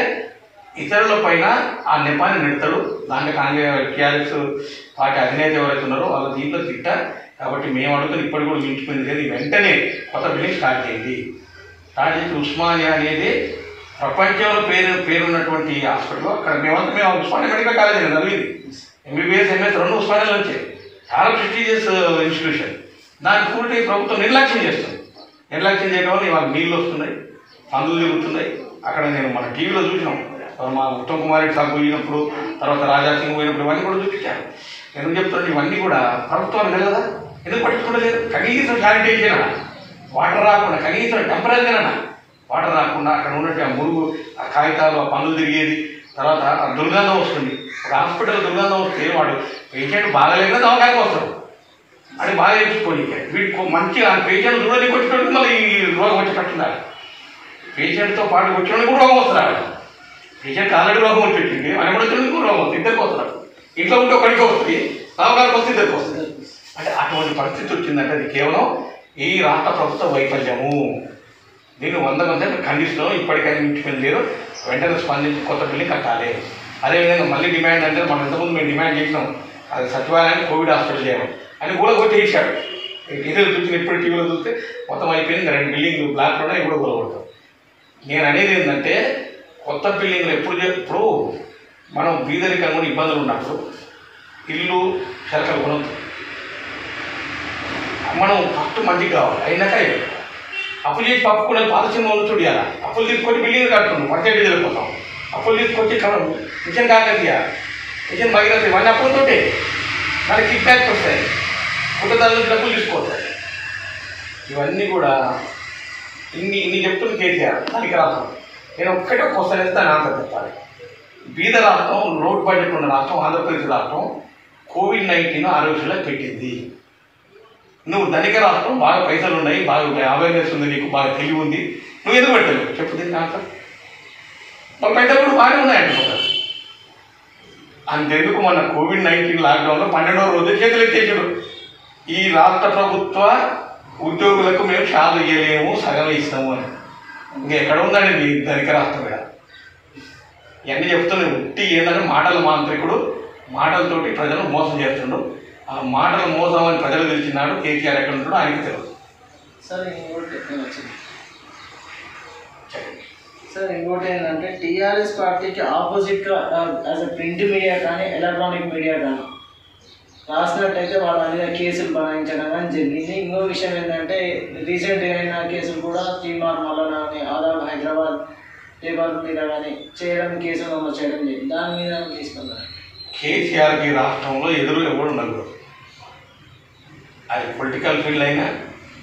ఇతరుల పైన ఆ నెపాన్ని నెడతాడు దాంట్లో కాంగ్రెస్ టీఆర్ఎస్ పార్టీ అధినేత ఎవరైతే ఉన్నారో వాళ్ళ దీంట్లో తిట్టారు కాబట్టి మేము అడుగుతున్న ఇప్పటికి కూడా మించిపోయింది లేదు వెంటనే కొత్త బిల్డింగ్ స్టార్ట్ చేయండి స్టార్ట్ చేసి ఉస్మానియా అనేది ప్రపంచంలో పేరు పేరున్నటువంటి హాస్పిటల్ అక్కడ మేమంతా మేము ఉస్మానియా మెడికల్ కాలేజ్ చదివింది ఎంబీబీఎస్ ఎంఎస్ రెండు ఉస్మానియాలో వచ్చాయి చాలా ప్రెస్టీజియస్ ఇన్స్టిట్యూషన్ దాన్ని పూర్తి ప్రభుత్వం నిర్లక్ష్యం చేస్తుంది నిర్లక్ష్యం చేయడం వల్ల ఇవాళ నీళ్ళు వస్తున్నాయి పందులు తిరుగుతున్నాయి అక్కడ నేను మన టీవీలో చూసినాం తర్వాత మా ఉత్తమ్ కుమార్ రెడ్డి సార్ పోయినప్పుడు తర్వాత రాజా సింగ్ పోయినప్పుడు ఇవన్నీ కూడా చూపించాను ఎందుకు చెప్తుంటే ఇవన్నీ కూడా ప్రభుత్వాలు కదా ఎందుకు పట్టించుకోలేదు కనీసం శానిటైజేషన్ వాటర్ రాకుండా కనీసం టెంపరేచర్ అన్న వాటర్ రాకుండా అక్కడ ఉన్నట్టు ఆ మురుగు ఆ కాగితాలు ఆ పనులు తిరిగేది తర్వాత ఆ దుర్గంధం వస్తుంది ఒక హాస్పిటల్ దుర్గంధం వస్తే వాడు పేషెంట్ బాగాలేక దవాఖానికి వస్తాడు అది బాగా ఎంచుకోని వీడికి మంచిగా పేషెంట్ చూడడానికి వచ్చినట్టు మళ్ళీ ఈ రోగం వచ్చేటట్టున్నారు పేషెంట్తో పాటు వచ్చినోడికి కూడా రోగం వస్తున్నాడు పేషెంట్ ఆల్రెడీ రోగం వచ్చేసింది ఆయన కూడా వచ్చినోడికి కూడా రోగం వస్తుంది ఇద్దరికి వస్తున్నాడు ఇంట్లో ఉంటే ఒకరికి వస్తుంది దవాఖానికి వస్తే ఇద్దరికి వస్తుంది అంటే అటువంటి పరిస్థితి వచ్చిందంటే అది కేవలం ఈ రాష్ట్ర ప్రభుత్వ వైఫల్యము దీన్ని వంద మంది ఖండిస్తున్నాం ఇప్పటికైనా మించిపోయింది లేదు వెంటనే స్పందించి కొత్త బిల్డింగ్ కట్టాలి అదేవిధంగా మళ్ళీ డిమాండ్ అంటే మనం ఇంతకుముందు మేము డిమాండ్ చేసినాం అది సచివాలయాన్ని కోవిడ్ హాస్పిటల్ చేయడం అని కూడా కొట్టేసాడు ఇదే చూసిన ఇప్పుడు టీవీలో చూస్తే మొత్తం అయిపోయింది ఇంకా రెండు బిల్డింగ్ బ్లాక్లోనే ఇప్పుడు కూలగొడతాం నేను అనేది ఏంటంటే కొత్త బిల్డింగ్లు ఎప్పుడు చే- ఇప్పుడు మనం బీదరికం కూడా ఇబ్బందులు ఉన్నప్పుడు ఇల్లు శరకలు కొనొద్దు మనం ఫస్ట్ మంచిగా కావాలి అయినాక ఇవ్వాలి. అప్పులు చేసి పప్పుకునే పాత సినిమాలు చూడాలి అప్పులు తీసుకొని బిల్డింగ్ కట్టున్నాం మార్కెట్ వెళ్ళిపోతాం అప్పులు తీసుకొచ్చి కనం మిషన్ కాకతీయ మిషన్ భగీరథ ఇవన్నీ అప్పులతోటే మనకి కిక్ బ్యాక్స్ వస్తాయి కుటుంబాల నుంచి డబ్బులు తీసుకోవద్దాయి ఇవన్నీ కూడా ఇన్ని ఇన్ని చెప్తున్న కేసీఆర్ దానికి రాష్ట్రం నేను ఒక్కటే క్వశ్చన్ వేస్తే దాని ఆన్సర్ చెప్పాలి బీద రాష్ట్రం రోడ్ బడ్జెట్ ఉన్న రాష్ట్రం ఆంధ్రప్రదేశ్ రాష్ట్రం కోవిడ్ నైన్టీన్ ఆరోగ్యంలో పెట్టింది నువ్వు ధనిక రాష్ట్రం బాగా పైసలు ఉన్నాయి బాగా అవేర్నెస్ ఉంది నీకు బాగా తెలివి ఉంది నువ్వు ఎందుకు పెట్టలేవు చెప్పు దీనికి ఆన్సర్ మన పైసలు కూడా బాగానే ఉన్నాయంటున్నారు అంతెందుకు మన కోవిడ్ నైన్టీన్ లాక్డౌన్లో పన్నెండవ రోజు చేతులు ఎత్తేసాడు ఈ రాష్ట్ర ప్రభుత్వ ఉద్యోగులకు మేము షాలు ఇవ్వలేము సగం ఇస్తాము అని ఇంకా ఎక్కడ ఉందండి మీ ధనిక రాష్ట్రం ఇక్కడ ఇవన్నీ చెప్తున్నాయి ఉట్టి ఏంటంటే మాటల మాంత్రికుడు మాటలతోటి ప్రజలను మోసం చేస్తుండు ఆ మాటల మోసం అని ప్రజలు తెలిసినాడు కేసీఆర్ ఎక్కడ ఉంటాడో ఆయనకి తెలియదు సార్ ఇంకోటి నేను వచ్చింది చెప్పండి సార్ ఇంకోటి ఏంటంటే టీఆర్ఎస్ పార్టీకి ఆపోజిట్గా యాజ్ అ ప్రింట్ మీడియా కానీ ఎలక్ట్రానిక్ మీడియా కానీ రాసినట్టయితే వాళ్ళ మీద కేసులు బనాయించడం కానీ జరిగింది ఇంకో విషయం ఏంటంటే రీసెంట్గా అయిన కేసులు కూడా తీమార్ మల్లన అని ఆదాబ్ హైదరాబాద్ పేపర్ మీద కానీ చేయడం కేసులు నమోదు చేయడం జరిగింది దాని మీద తీసుకున్నారు కేసీఆర్కి రాష్ట్రంలో ఎదురు ఎవరు ఉండదు అది పొలిటికల్ ఫీల్డ్ అయినా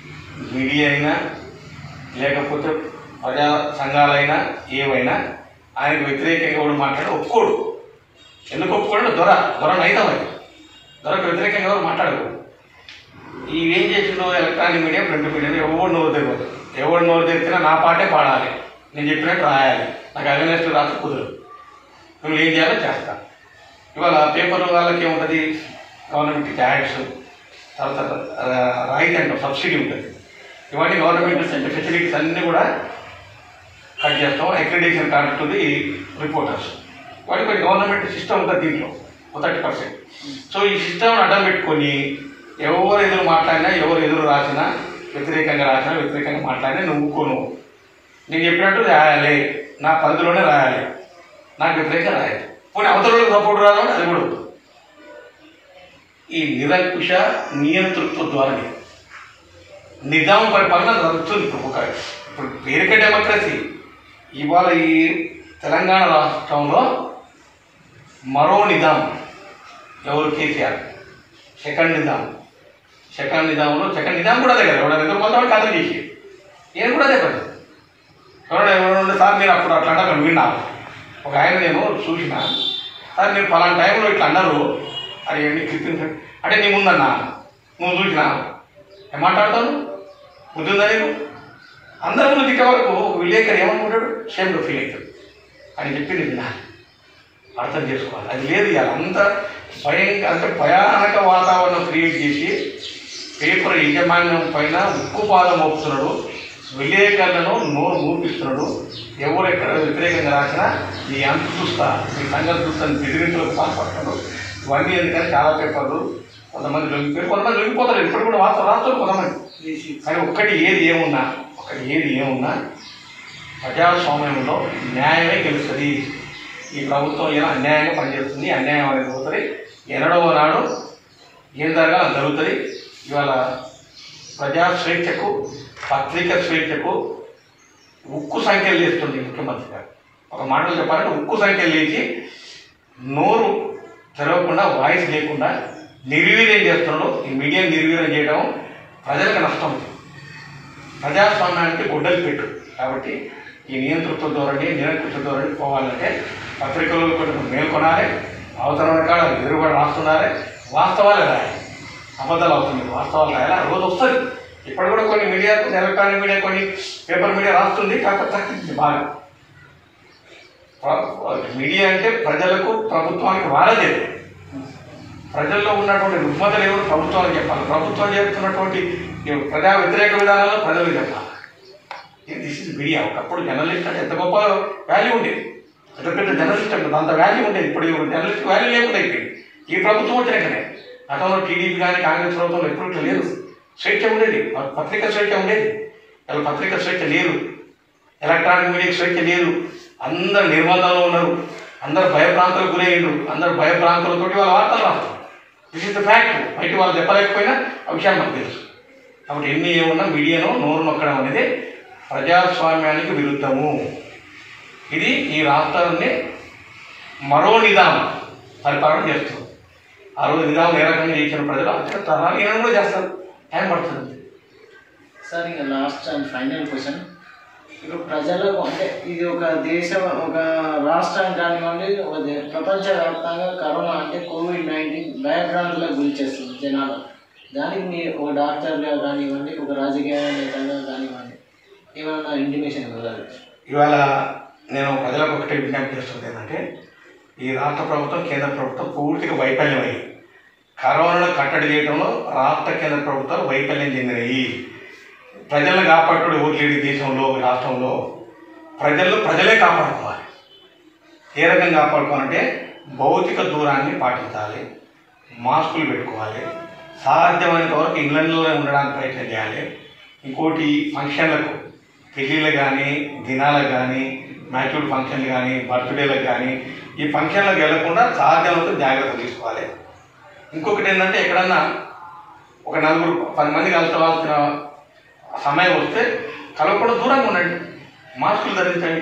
మీడియా అయినా లేకపోతే ప్రజా సంఘాలైనా ఏవైనా ఆయనకు వ్యతిరేకంగా ఎవడు మాట్లాడి ఒప్పుకోడు ఎందుకు ఒప్పుకోడు దొర దొర నైతం అది దొరకు వ్యతిరేకంగా ఎవరు మాట్లాడకూడదు ఇవేం చేసిండు ఎలక్ట్రానిక్ మీడియా ప్రింట్ మీడియా ఎవరు నోరు తెగదు ఎవరు నోరు తెరిచినా నా పాటే పాడాలి నేను చెప్పినట్టు రాయాలి నాకు అగనెస్ట్ రాసి కుదరదు నువ్వు ఏం చేయాలో చేస్తా ఇవాళ పేపర్ వాళ్ళకి ఏముంటుంది గవర్నమెంట్ ట్యాక్స్ తర్వాత ఆ, రాయితీ అంటాం సబ్సిడీ ఉంటుంది ఇవన్నీ గవర్నమెంట్ ఫెసిలిటీస్ అన్నీ కూడా కట్ చేస్తాం అక్రిడేషన్ కార్డు ఉంటుంది రిపోర్టర్స్ వాటి కొన్ని గవర్నమెంట్ సిస్టమ్ ఉంటుంది దీంట్లో థర్టీ పర్సెంట్ సో ఈ సిస్టమ్ని అడ్డం పెట్టుకొని ఎవరు ఎదురు మాట్లాడినా ఎవరు ఎదురు రాసినా వ్యతిరేకంగా రాసినా వ్యతిరేకంగా మాట్లాడినా నువ్వు ఊరుకోను నేను చెప్పినట్టు రాయాలి నా పరిధిలోనే రాయాలి నాకు వ్యతిరేకంగా రాయాలి పోనీ అవతలకు సపోర్ట్ రాదు అది కూడా వద్దు. ఈ నిరంకుశ నియంతృత్వ ధోరణి నిజాం పరిపాలన జరుగుతుంది ఇప్పుడు ఒక ఇప్పుడు పేరుక డెమోక్రసీ ఇవాళ ఈ తెలంగాణ రాష్ట్రంలో మరో నిజాం ఎవరు కేసీఆర్ సెకండ్ నిజాం సెకండ్ నిజాంలో సెకండ్ నిజాం కూడా అదే కదా ఎవరైనా ఎదుర్కొంటామని కథ చేసి నేను కూడా అదే పని ఎవరైనా ఎవరైనా సార్ మీరు అప్పుడు అట్లా అన్నారు విన్నా ఒక ఆయన నేను చూసిన సార్ మీరు పలానా టైంలో ఇట్లా అన్నారు అది ఏంటి క్లిప్పింగ్ అంటే నీ ముందన్నా నువ్వు చూసినా ఏం మాట్లాడతాను బుద్ధి ఉందా నీకు అందరి ముందు తిట్టే వరకు ఒక విలేకరు ఏమనుకుంటాడు షేమ్గా ఫీల్ అవుతాడు అని చెప్పింది వినాలి అర్థం చేసుకోవాలి అది లేదు ఇవాళ అంత భయంకర అంటే భయానక వాతావరణం క్రియేట్ చేసి పేపర్ యజమాన్యం పైన ఉక్కుపాదం మోపుతున్నాడు విలేకరులను నోరు మూపిస్తున్నాడు ఎవరు ఎక్కడ వ్యతిరేకంగా రాసినా నీ అంత చూస్తా నీ సంగతి చూస్తాను బెదిరింపులకు పాల్పడుతున్నాడు ఇవన్నీ ఎందుకని చాలా పేపర్లు కొంతమంది లొంగిపోయారు కొంతమంది లొంగిపోతారు ఇప్పుడు కూడా వార్త రాస్తారు కొంతమంది కానీ ఒక్కటి ఏది ఏమున్నా ఒకటి ఏది ఏమున్నా ప్రజాస్వామ్యంలో న్యాయమే గెలుస్తుంది ఈ ప్రభుత్వం ఏదో అన్యాయంగా పనిచేస్తుంది అన్యాయం అనేది పోతుంది ఎన్నడో నాడు ఏం జరగాలి అది జరుగుతుంది ఇవాళ ప్రజా స్వేచ్ఛకు పత్రిక స్వేచ్ఛకు ఉక్కు సంఖ్యలు చేస్తుంది ముఖ్యమంత్రి గారు ఒక మాటలు చెప్పాలంటే ఉక్కు సంఖ్యలు లేచి నోరు తెరవకుండా వాయిస్ లేకుండా నిర్వీర్యం చేస్తున్నాడు ఈ మీడియా నిర్వీర్యం చేయడం ప్రజలకు నష్టం ప్రజాస్వామ్యానికి గుడ్డలు పెట్టు కాబట్టి ఈ నియంతృత్వ ధోరణి నిరంకుశ ధోరణి పోవాలంటే పత్రికలు కొంచెం మేల్కొనాలి అవసరమైన కాడ ఎదురుగా రాస్తున్నారు వాస్తవాలే రాయాలి అబద్ధాలు అవుతుంది వాస్తవాలు రాయాలి ఆ రోజు వస్తుంది ఇప్పుడు కూడా కొన్ని మీడియా ఎలక్ట్రానిక్ మీడియా కొన్ని పేపర్ మీడియా రాస్తుంది కాకపోతే తగ్గింది బాగా ప్ర- మీడియా అంటే ప్రజలకు ప్రభుత్వానికి వారదే ప్రజల్లో ఉన్నటువంటి రుగ్మతలు ఎవరు ప్రభుత్వానికి చెప్పాలి ప్రభుత్వం చేస్తున్నటువంటి ఈ ప్రజా వ్యతిరేక విధానాలు ప్రజలకు చెప్పాలి ఇది దిస్ ఇస్ మీడియా ఒకప్పుడు జర్నలిస్ట్ అంటే ఎంత గొప్ప వాల్యూ ఉండేది పెద్ద పెద్ద జర్నలిస్ట్ అంటే అంత వాల్యూ ఉండేది ఇప్పుడు జర్నలిస్ట్ వాల్యూ లేకుండా అయిపోయింది ఈ ప్రభుత్వం వచ్చినాకనే గతంలో టీడీపీ కానీ కాంగ్రెస్ ప్రభుత్వంలో ఎప్పుడు ఇట్లా లేదు స్వేచ్ఛ ఉండేది పత్రిక స్వేచ్ఛ ఉండేది ఇలా పత్రిక స్వేచ్ఛ లేదు ఎలక్ట్రానిక్ మీడియా స్వేచ్ఛ లేదు అందరు నిర్బంధంలో ఉన్నారు అందరు భయభ్రాంతులకు గురయ్యారు అందరు భయభ్రాంతులతోటి వాళ్ళ వార్తలు రాస్తారు దిస్ ఇస్ ద ఫ్యాక్ట్ బయట వాళ్ళు చెప్పలేకపోయినా ఆ విషయాలు మనకు తెలుసు కాబట్టి ఎన్ని ఏమున్నా మీడియాను నోరు నొక్కడం అనేది ప్రజాస్వామ్యానికి విరుద్ధము ఇది ఈ రాష్ట్రాన్ని మరో నిదాం పరిపాలన చేస్తుంది ఆ రోజు నిదాం ఏ రకంగా చేసిన ప్రజలు అత్యంత తరాలు ఈయన కూడా చేస్తారు టైం పడుతుంది సార్ ఇంకా లాస్ట్ అండ్ ఫైనల్ క్వశ్చన్ ఇప్పుడు ప్రజలకు అంటే ఇది ఒక దేశం ఒక రాష్ట్రం కానివ్వండి ఒక దే- ప్రపంచవ్యాప్తంగా కరోనా అంటే కోవిడ్ నైన్టీన్ భయభ్రాంతులకు గురి చేస్తుంది జనాలు దానికి మీ ఒక డాక్టర్గా కానివ్వండి ఒక రాజకీయ నేతగా కానివ్వండి ఏమైనా ఇంటిమేషన్ ఇవ్వగలరు ఇవాళ నేను ప్రజలకు ఒకటే విజ్ఞప్తి చేస్తుంది ఏంటంటే ఈ రాష్ట్ర ప్రభుత్వం కేంద్ర ప్రభుత్వం పూర్తిగా వైఫల్యం అయ్యి కరోనాను కట్టడి చేయడంలో రాష్ట్ర కేంద్ర ప్రభుత్వాలు వైఫల్యం చెందినవి ప్రజలను కాపాడు ఎవరు లేడు ఈ దేశంలో ఈ రాష్ట్రంలో ప్రజలు ప్రజలే కాపాడుకోవాలి ఏ రకంగా కాపాడుకోవాలంటే భౌతిక దూరాన్ని పాటించాలి మాస్కులు పెట్టుకోవాలి సాధ్యమైనంత వరకు ఇళ్ళల్లోనే ఉండడానికి ప్రయత్నం చేయాలి ఇంకోటి ఫంక్షన్లకు పెళ్ళిళ్ళు కానీ దినాలకు కానీ మ్యాచ్యూర్ ఫంక్షన్లు కానీ బర్త్డేలకు కానీ ఈ ఫంక్షన్లకు వెళ్లకుండా సాధ్యమైనంత జాగ్రత్త తీసుకోవాలి ఇంకొకటి ఏంటంటే ఎక్కడన్నా ఒక నలుగురు పది మంది కలవాల్సిన సమయం వస్తే కలవకుండా దూరంగా ఉండండి మాస్కులు ధరించండి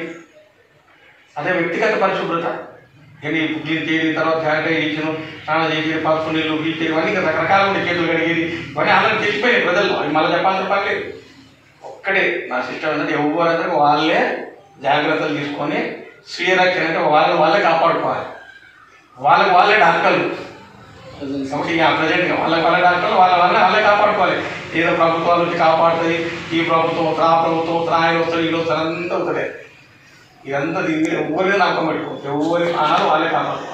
అదే వ్యక్తిగత పరిశుభ్రత ఇవన్నీ క్లీన్ చేయడం తర్వాత శానిటైజేషన్ స్నానం చేసి పసుపు నీళ్ళు వీల్ చేయడం ఇవన్నీ ఇంకా రకరకాల ఉండే చేతులు కడిగేది ఇవన్నీ అందరికి తెలిసిపోయినాయి ప్రజల్లో అవి మళ్ళీ చెప్పాల్సిన పని లేదు ఒక్కడే నా సిస్టమ్ ఏంటంటే ఎవరందరూ వాళ్ళే జాగ్రత్తలు తీసుకొని స్వీయ రక్షణ అంటే వాళ్ళని వాళ్ళే కాపాడుకోవాలి వాళ్ళకి వాళ్ళే డాక్టర్లు కాబట్టి ఇక ప్రజెంట్ వాళ్ళకి వాళ్ళ డాక్టర్లు వాళ్ళ వాళ్ళని వాళ్ళే కాపాడుకోవాలి ఏదో ప్రభుత్వాలు వచ్చి కాపాడుతాయి ఈ ప్రభుత్వం ఆ ప్రభుత్వం ఆయన వస్తాడు వీళ్ళు వస్తారు అంతా అవుతుంది ఇదంతా దీన్ని ఎవరిని నమ్మకం పెట్టుకోవచ్చు ఎవరి ప్రాణాలు వాళ్ళే కాపాడుకోవాలి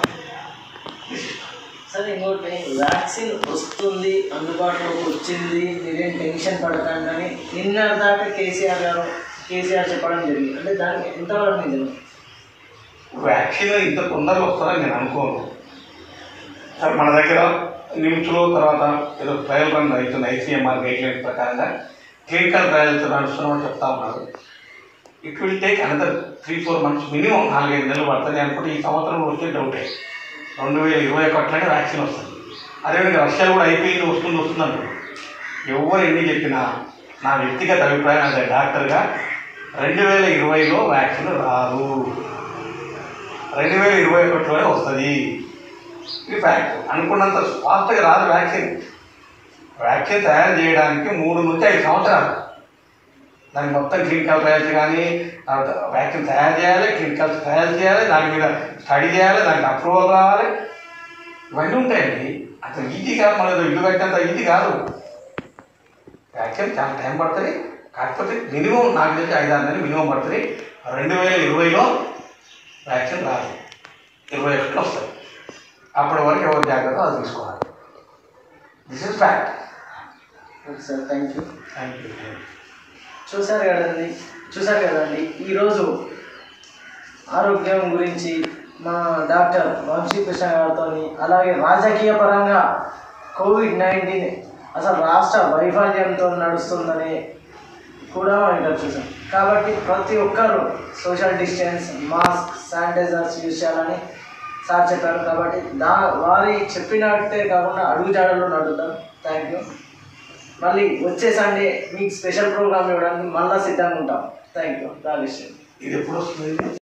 సార్ ఇంకోటి వ్యాక్సిన్ వస్తుంది అందుబాటులోకి వచ్చింది మీరేం టెన్షన్ పడకండి అని నిన్న దాకా కేసీఆర్ గారు కేసీఆర్ చెప్పడం జరిగింది అంటే దానికి ఎంతవరకు నిజం వ్యాక్సిన్ ఇంత తొందరగా వస్తుందని నేను అనుకోను సరే మన దగ్గర నిమ్స్లో తర్వాత ఏదో ట్రయల్ రన్ అవుతుంది ఐసీఎంఆర్ గైడ్లైన్స్ ప్రకారంగా క్లినికల్ ట్రయల్స్ నడుస్తున్నామని చెప్తా ఉన్నారు it will take another three four months minimum నాలుగైదు నెలలు పడుతుంది అనుకుంటే ఈ సంవత్సరం వచ్చే డౌటే రెండు వేల ఇరవై ఒకటిలోనే వ్యాక్సిన్ వస్తుంది అదేవిధంగా రష్యాలో కూడా అయిపోయింది వస్తుంది వస్తుంది అంటారు ఎవరు ఎన్ని చెప్పినా నా వ్యక్తిగత అభిప్రాయం అదే డాక్టర్గా రెండు వేల ఇరవైలో వ్యాక్సిన్ రాదు రెండు వేల ఇరవై ఒకటిలోనే వస్తుంది ఇది ఫ్యాక్ట్ అనుకున్నంత ఫాస్ట్గా రాదు వ్యాక్సిన్ వ్యాక్సిన్ తయారు చేయడానికి మూడు నుంచి ఐదు సంవత్సరాలు దానికి మొత్తం క్లినికల్ ట్రయల్స్ కానీ తర్వాత వ్యాక్సిన్ తయారు చేయాలి క్లినికల్ ట్రయల్స్ చేయాలి దాని మీద స్టడీ చేయాలి దానికి అప్రూవల్ రావాలి ఇవన్నీ ఉంటాయండి అసలు ఈజీ కాదు మన ఏదో ఇల్లు కట్టినంత ఈజీ కాదు వ్యాక్సిన్ చాలా టైం పడుతుంది కాకపోతే మినిమం నాకు తెలిసి ఐదు ఆరు నెలలు మినిమం పడుతుంది రెండు వేల ఇరవైలో వ్యాక్సిన్ రాదు ఇరవై ఒకటిలో వస్తుంది అప్పటి వరకు ఎవరు జాగ్రత్త అది తీసుకోవాలి this is fact okay sir thank you thank you చూశారు కదండి చూశారు కదండి ఈరోజు ఆరోగ్యం గురించి మా డాక్టర్ వంశీకృష్ణ గారితో అలాగే రాజకీయ పరంగా కోవిడ్ నైన్టీన్ అసలు రాష్ట్ర వైఫల్యంతో నడుస్తుందని కూడా మనం ఇక్కడ చూసాం కాబట్టి ప్రతి ఒక్కరు social distance mask sanitizers use చేయాలని సార్ చెప్పారు కాబట్టి దా వారి చెప్పినట్టే కాకుండా అడుగుజాడలో నడుద్దాం థ్యాంక్ యూ మళ్ళీ వచ్చే సండే మీకు స్పెషల్ ప్రోగ్రామ్ ఇవ్వడానికి మళ్ళీ సిద్ధంగా ఉంటాం థ్యాంక్ యూ రాజేష్ ఇది ఎప్పుడు వస్తుంది